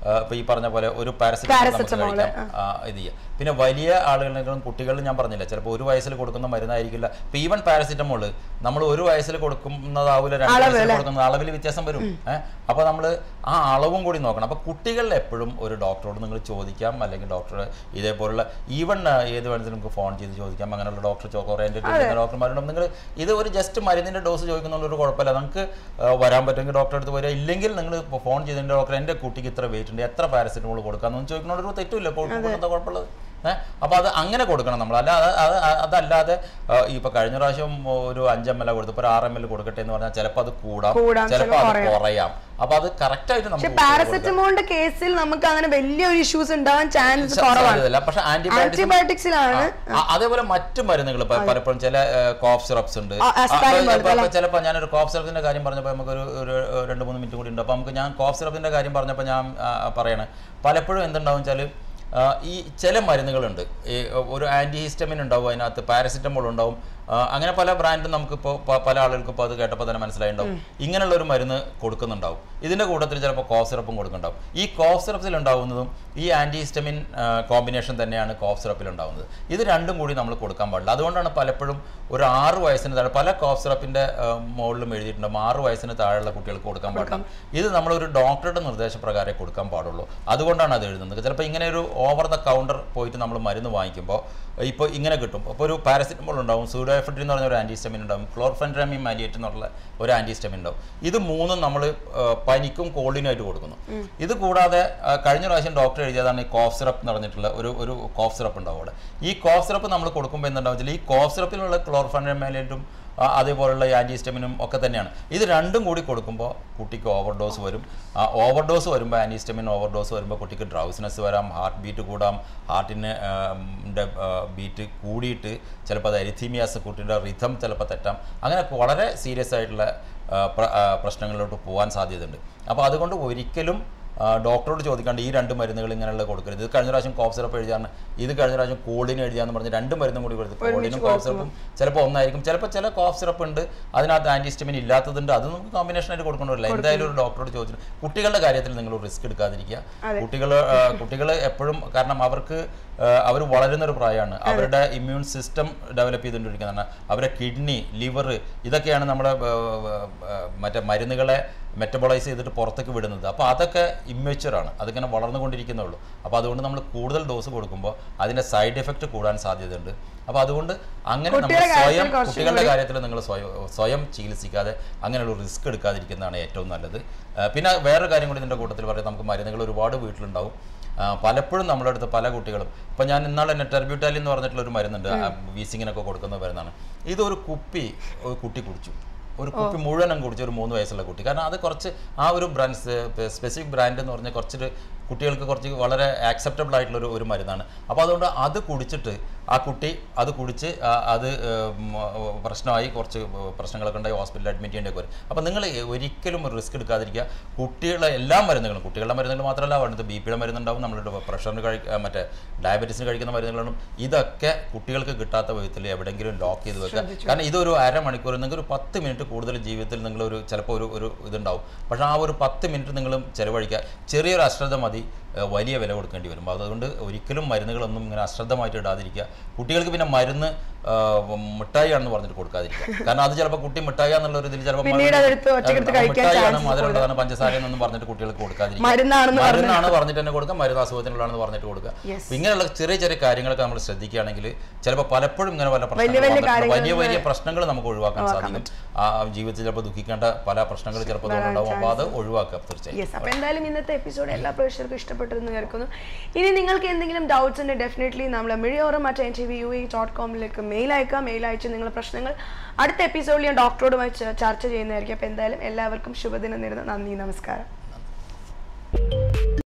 ഇപ്പൊ ഈ പറഞ്ഞ പോലെ ഒരു പാരസിറ്റമോൾ നമുക്ക് Paracetamol, കഴിക്കാം ആ, ഇത് ചെയ്യാം പിന്നെ വലിയ ആളുകളെങ്കിലും കുട്ടികളിൽ ഞാൻ പറഞ്ഞില്ല ചിലപ്പോൾ ഒരു വയസ്സിൽ കൊടുക്കുന്ന മരുന്നായിരിക്കില്ല ഇപ്പൊ ഈവൻ പാരസിറ്റമോൾ നമ്മൾ ഒരു വയസ്സിൽ കൊടുക്കുന്നതാവില്ല രണ്ട് അളവ് വയസ്സിൽ അല്ലേ? കൊടുക്കുന്ന അളവിൽ വ്യത്യാസം വരും ഏഹ് അപ്പൊ നമ്മൾ ആ അളവും കൂടി നോക്കണം അപ്പൊ കുട്ടികളിൽ എപ്പോഴും ഒരു ഡോക്ടറോട് നിങ്ങൾ ചോദിക്കാം അല്ലെങ്കിൽ ഡോക്ടർ ഇതേപോലുള്ള ഈവൻ ഏത് വേണമെങ്കിലും നമുക്ക് ഫോൺ ചെയ്ത് ചോദിക്കാം അങ്ങനെയുള്ള ഡോക്ടർ ഓറിയന്റഡ് ചെയ്യുന്ന ഡോക്ടർമാരുണ്ട് നിങ്ങൾ ഇത് ഒരു ജസ്റ്റ് മരുന്നിന്റെ ഡോസ് ചോദിക്കുന്ന ഒരു കുഴപ്പമില്ല നിങ്ങൾക്ക് ആ, വരാൻ പറ്റുമെങ്കിൽ ഡോക്ടറെ അടുത്ത് വരിക ഇല്ലെങ്കിൽ നിങ്ങൾ ഫോൺ ചെയ്തതിന്റെ ഡോക്ടർ എൻ്റെ കുട്ടിക്ക് ഇത്ര വെയിറ്റ് ഉണ്ട് എത്ര പാരസിറ്റമോൾ കൊടുക്കാമെന്ന് ചോദിക്കുന്നതുകൊണ്ട് ഒരു തെറ്റുമില്ല ഇപ്പോൾ എന്താ കുഴപ്പമുള്ളത് ഏഹ് അപ്പോൾ അത് അങ്ങനെ കൊടുക്കണം നമ്മൾ അല്ല അത് അത് അതല്ലാതെ ആ, ഇപ്പൊ കഴിഞ്ഞ പ്രാവശ്യം ഒരു അഞ്ച് എം എൽ കൊടുത്തു ഇപ്പോൾ ഒരു ആറ് എം എൽ കൊടുക്കട്ടെ എന്ന് പറഞ്ഞാൽ ചിലപ്പോൾ അത് കൂടാം കൂടാം, ചിലപ്പോൾ അത് ചിലപ്പോൾ കുറയാം അപ്പൊ അത് കറക്റ്റ് ആയിട്ട് പക്ഷെ നമുക്ക് കുട്ടികൾക്ക് കൊടുക്കാം. പാരസെറ്റമോളിന്റെ കേസിൽ നമുക്ക് അങ്ങനെ വലിയൊരു ഇഷ്യൂസ് ഉണ്ടാവാൻ ചാൻസ് കുറവാണ് സാധ്യതയില്ല. പക്ഷെ ആന്റിബയോട്ടിക്സ് ആന്റിബയോട്ടിക്സിലാണ് അതേപോലെ മറ്റു മരുന്നുകൾ ഇപ്പൊ പലപ്പോഴും ചില കോഫ് സിറപ്സ് ഉണ്ട് ആ, aspirin പോലത്തെ അല്ലേ? ചിലപ്പോൾ ഞാനൊരു കോഫ് സിറപ്പിന്റെ കാര്യം പറഞ്ഞപ്പോൾ നമുക്ക് ഒരു ഒരു രണ്ട് മൂന്ന് മിനിറ്റ് കൂടി ഉണ്ട് അപ്പോൾ നമുക്ക് ഞാൻ കോഫ് സിറപ്പിന്റെ കാര്യം പറഞ്ഞപ്പോൾ ഞാൻ ആ, പറയണേ പലപ്പോഴും എന്തുണ്ടാവും വെച്ചാൽ ഈ ചില മരുന്നുകളുണ്ട് ഈ ഒരു ആന്റി ഹിസ്റ്റമിൻ ഉണ്ടാവും അതിനകത്ത് പാരസിറ്റമോൾ ഉണ്ടാവും ആ, അങ്ങനെ പല ബ്രാൻഡും നമുക്കിപ്പോൾ പല ആളുകൾക്കും ഇപ്പോൾ അത് കേട്ടപ്പോൾ തന്നെ മനസ്സിലായിട്ടുണ്ടാവും ഇങ്ങനെയുള്ള ഒരു മരുന്ന് കൊടുക്കുന്നുണ്ടാവും ഇതിന്റെ കൂട്ടത്തിൽ ചിലപ്പോൾ കോഫ് സിറപ്പും കൊടുക്കുന്നുണ്ടാവും ഈ കോഫ് സിറപ്പിൽ ഉണ്ടാവുന്നതും ഈ ആന്റി ഹിസ്റ്റമിൻ കോമ്പിനേഷൻ തന്നെയാണ് കോഫ് സിറപ്പിൽ ഉണ്ടാവുന്നത് ഇത് രണ്ടും കൂടി നമ്മൾ കൊടുക്കാൻ പാടില്ല അതുകൊണ്ടാണ് പലപ്പോഴും ഒരു ആറ് വയസ്സിന് താഴെ പല കോഫ് സിറപ്പിന്റെ മുകളിലും എഴുതിയിട്ടുണ്ടാവും ആറ് വയസ്സിന് താഴെയുള്ള കുട്ടികൾക്ക് കൊടുക്കാൻ പാടില്ല ഇത് നമ്മളൊരു ഡോക്ടറുടെ നിർദ്ദേശപ്രകാരം കൊടുക്കാൻ പാടുള്ളൂ അതുകൊണ്ടാണ് അത് എഴുതുന്നത് ചിലപ്പോൾ ഇങ്ങനെ ഒരു ഓവർ ദ കൗണ്ടർ പോയിട്ട് നമ്മൾ മരുന്ന് വാങ്ങിക്കുമ്പോൾ ഇപ്പോൾ ഇങ്ങനെ കിട്ടും അപ്പോൾ ഒരു പാരസിറ്റമോൾ ഉണ്ടാവും സൂഡോഎഫിഡ്രിൻ എന്ന് പറഞ്ഞ ഒരു ആൻറ്റിസ്റ്റമിൻ ഉണ്ടാവും ക്ലോർഫെൻഡ്രാമി മാലിയേറ്റ് എന്നുള്ള ഒരു ആൻറ്റിസ്റ്റമിൻ ഉണ്ടാവും ഇത് മൂന്നും നമ്മൾ പനിക്കും കോൾഡിനുമായിട്ട് കൊടുക്കുന്നു ഇത് കൂടാതെ ആ, കഴിഞ്ഞ പ്രാവശ്യം ഡോക്ടർ എഴുതിയതാണ് ഈ കോഫ് സിറപ്പ് എന്ന് പറഞ്ഞിട്ടുള്ള ഒരു ഒരു കോഫ് സിറപ്പ് ഉണ്ടാവും അവിടെ ഈ കോഫ് സിറപ്പ് നമ്മൾ കൊടുക്കുമ്പോൾ എന്തുണ്ടാവും വെച്ചാൽ ഈ കോഫ് സിറപ്പിലുള്ള ക്ലോർഫെൻഡ്രാമേലേറ്റും ആ, അതേപോലുള്ള ആൻറ്റിഹിസ്റ്റമിനും ഒക്കെ തന്നെയാണ് ഇത് രണ്ടും കൂടി കൊടുക്കുമ്പോൾ കുട്ടിക്ക് ഓവർഡോസ് വരും ആ ഓവർഡോസ് വരുമ്പോൾ ആൻറ്റിഹിസ്റ്റമിൻ ഓവർഡോസ് വരുമ്പോൾ കുട്ടിക്ക് ഡ്രൗസിനെസ് വരാം ഹാർട്ട് ബീറ്റ് കൂടാം ഹാർട്ടിന് ബീറ്റ് കൂടിയിട്ട് ചിലപ്പോൾ അത് എരിത്തീമിയാസ് കുട്ടിയുടെ റിഥം ചിലപ്പോൾ തെറ്റാം അങ്ങനെ വളരെ സീരിയസ് ആയിട്ടുള്ള ആ, പ്ര- ആ, പ്രശ്നങ്ങളിലോട്ട് പോകാൻ സാധ്യതയുണ്ട് അപ്പോൾ അതുകൊണ്ട് ഒരിക്കലും ആ, ഡോക്ടറോട് ചോദിക്കാണ്ട് ഈ രണ്ട് മരുന്നുകൾ ഇങ്ങനെയുള്ള കൊടുക്കരുത് ഇത് കഴിഞ്ഞ പ്രാവശ്യം കോഫ് സിറപ്പ് എഴുതിയാണ് ഇത് കഴിഞ്ഞ പ്രാവശ്യം കോളിന് എഴുതിയാന്ന് പറഞ്ഞ് രണ്ട് മരുന്നും കൂടി കൊടുത്തു കോളിനും കോഫ് സിറപ്പും ചിലപ്പോൾ ഒന്നായിരിക്കും ചിലപ്പോൾ ചില കോഫ് സിറപ്പ് ഉണ്ട് അതിനകത്ത് ആന്റിഹിസ്റ്റമിൻ ഇല്ലാത്തതുണ്ട് അത് നമുക്ക് കോമ്പിനേഷൻ ആയിട്ട് കൊടുക്കണമല്ലോ എന്തായാലും ഒരു ഡോക്ടറോട് ചോദിച്ചു കുട്ടികളുടെ കാര്യത്തിൽ നിങ്ങൾ റിസ്ക് എടുക്കാതിരിക്കുക കുട്ടികൾ കുട്ടികൾ എപ്പോഴും കാരണം അവർക്ക് അവർ വളരുന്ന ഒരു പ്രായമാണ് അവരുടെ ഇമ്മ്യൂൺ സിസ്റ്റം ഡെവലപ്പ് ചെയ്തുകൊണ്ടിരിക്കുന്നതാണ് അവരുടെ കിഡ്നി ലിവർ ഇതൊക്കെയാണ് നമ്മുടെ ആ, ആ, മറ്റേ മരുന്നുകളെ മെറ്റബോളൈസ് ചെയ്തിട്ട് പുറത്തേക്ക് വിടുന്നത് അപ്പോൾ അതൊക്കെ ഇമ്മച്ചുവർ ആണ് അതിങ്ങനെ വളർന്നുകൊണ്ടിരിക്കുന്നുള്ളൂ അപ്പോൾ അതുകൊണ്ട് നമ്മൾ കൂടുതൽ ഡോസ് കൊടുക്കുമ്പോൾ അതിൻ്റെ സൈഡ് എഫക്റ്റ് കൂടാൻ സാധ്യതയുണ്ട് അപ്പോൾ അതുകൊണ്ട് അങ്ങനെ നമ്മൾ കുട്ടികളുടെ കാര്യത്തിൽ സ്വയം കുറച്ചും കുട്ടികളുടെ കാര്യത്തിൽ നിങ്ങൾ സ്വയം സ്വയം ചികിത്സിക്കാതെ അങ്ങനെയുള്ള റിസ്ക് എടുക്കാതിരിക്കുന്നതാണ് ഏറ്റവും നല്ലത് ആ, പിന്നെ വേറൊരു കാര്യം കൂടി ഇതിൻ്റെ കൂട്ടത്തിൽ പറയാം നമുക്ക് മരുന്നുകൾ ഒരുപാട് വീട്ടിലുണ്ടാവും ആ, പലപ്പോഴും നമ്മുടെ അടുത്ത് പല കുട്ടികളും ഇപ്പം ഞാൻ ഇന്നാൾ തന്നെ ടെർബ്യൂട്ടാലി എന്ന് പറഞ്ഞിട്ടുള്ള ഒരു മരുന്നുണ്ട് വീസിങ്ങിനൊക്കെ കൊടുക്കുന്ന മരുന്നാണ് ഇതൊരു കുപ്പി ഒരു കുട്ടി കുടിച്ചു ഒരു കുപ്പി മുഴുവനും കുടിച്ച ഒരു മൂന്ന് വയസ്സുള്ള കുട്ടി കാരണം അത് കുറച്ച് ആ ഒരു ബ്രാൻഡ് സ്പെസിഫിക് ബ്രാൻഡ് എന്ന് പറഞ്ഞാൽ കുറച്ചൊരു കുട്ടികൾക്ക് കുറച്ച് വളരെ ആക്സെപ്റ്റബിൾ ആയിട്ടുള്ള ഒരു ഒരു മരുന്നാണ് അപ്പോൾ അതുകൊണ്ട് അത് കുടിച്ചിട്ട് ആ കുട്ടി അത് കുടിച്ച് ആ, അത് ഉം, പ്രശ്നമായി കുറച്ച് പ്രശ്നങ്ങളൊക്കെ ഉണ്ടായി ഹോസ്പിറ്റലിൽ അഡ്മിറ്റ് ചെയ്യേണ്ടി വരും അപ്പോൾ നിങ്ങൾ ഒരിക്കലും ഒരു റിസ്ക് എടുക്കാതിരിക്കുക കുട്ടികളുടെ എല്ലാ മരുന്നുകളും കുട്ടികളുടെ മരുന്നുകൾ മാത്രമല്ല വേണ്ടത് ബി പിയുടെ മരുന്നുണ്ടാവും നമ്മളുടെ പ്രഷറിന് കഴിക്കുക മറ്റേ ഡയബറ്റീസിന് കഴിക്കുന്ന മരുന്നുകളുണ്ട് ഇതൊക്കെ കുട്ടികൾക്ക് കിട്ടാത്ത വിധത്തിൽ എവിടെയെങ്കിലും ലോക്ക് ചെയ്ത് വെക്കുക കാരണം ഇതൊരു അരമണിക്കൂർ നിങ്ങൾക്ക് ഒരു പത്ത് മിനിറ്റ് കൂടുതൽ ജീവിതത്തിൽ നിങ്ങളൊരു ചിലപ്പോൾ ഒരു ഒരു ഇതുണ്ടാവും പക്ഷേ ആ ഒരു പത്ത് മിനിറ്റ് നിങ്ങളും ചിലവഴിക്കുക ചെറിയൊരു അശ്രദ്ധ മതി ഏഹ് വലിയ വില കൊടുക്കേണ്ടി വരും അപ്പോൾ അതുകൊണ്ട് ഒരിക്കലും മരുന്നുകളൊന്നും ഇങ്ങനെ അശ്രദ്ധമായിട്ട് ഇടാതിരിക്കുക കുട്ടികൾക്ക് പിന്നെ മരുന്ന് ആഹ് മിഠായി ആണെന്ന് പറഞ്ഞിട്ട് കൊടുക്കാതിരിക്കുക കാരണം അത് ചിലപ്പോൾ കുട്ടി മിഠായി എന്നുള്ള ഒരു ഇതിൽ ചിലപ്പോൾ പിന്നീട് അതെടുത്ത് ഒറ്റയ്ക്കെടുത്ത് കഴിക്കാൻ മിഠായിയാണ് chance മധുരമുള്ളതാണ് പഞ്ചസാര എന്നൊന്നും പറഞ്ഞിട്ട് കുട്ടികൾക്ക് കൊടുക്കാതിരിക്കുക മരുന്നാണെന്ന് മരുന്നാണ് പറഞ്ഞിട്ട് തന്നെ കൊടുക്കുക മരുന്ന് അസുഖത്തിനുള്ളതാണെന്ന് പറഞ്ഞിട്ട് കൊടുക്കുക Yes. അപ്പൊ ഇങ്ങനെയുള്ള ചെറിയ ചെറിയ കാര്യങ്ങളൊക്കെ നമ്മൾ ശ്രദ്ധിക്കുകയാണെങ്കിൽ ചിലപ്പോൾ പലപ്പോഴും ഇങ്ങനെ പല വലിയ പ്രശ്നങ്ങൾ വലിയ വന്നിട്ടുണ്ട്. കാര്യങ്ങൾ വലിയ വലിയ പ്രശ്നങ്ങൾ നമുക്ക് ഒഴിവാക്കാൻ സാധിക്കും ആ ജീവിതത്തിൽ ചിലപ്പോൾ ദുഃഖിക്കേണ്ട പല പ്രശ്നങ്ങൾ ചിലപ്പോൾ ഉണ്ടാവും അപ്പോൾ അത് ഒഴിവാക്കുക തീർച്ചയായും യെസ് അപ്പോൾ എന്തായാലും ഇന്നത്തെ എപ്പിസോഡ് എല്ലാ പ്രേക്ഷകർക്കും ഇഷ്ടപ്പെട്ടെന്ന് കേൾക്കുന്നു ഇനി നിങ്ങൾക്ക് എന്തെങ്കിലും ഡൗട്ട്സ് ഉണ്ട് ഡെഫിനറ്റ്ലി നമ്മൾ മിഴിയോറും മറ്റേ N T V U A dot കോമിലേക്ക് മെയിൽ അയക്കാം മെയിൽ അയച്ച് നിങ്ങളുടെ പ്രശ്നങ്ങൾ അടുത്ത എപ്പിസോഡിൽ ഞാൻ ഡോക്ടറോടുമായി ച- ചർച്ച ചെയ്യുന്നതായിരിക്കും അപ്പോൾ എന്തായാലും എല്ലാവർക്കും ശുഭദിനം നേരുന്നു നന്ദി നമസ്കാരം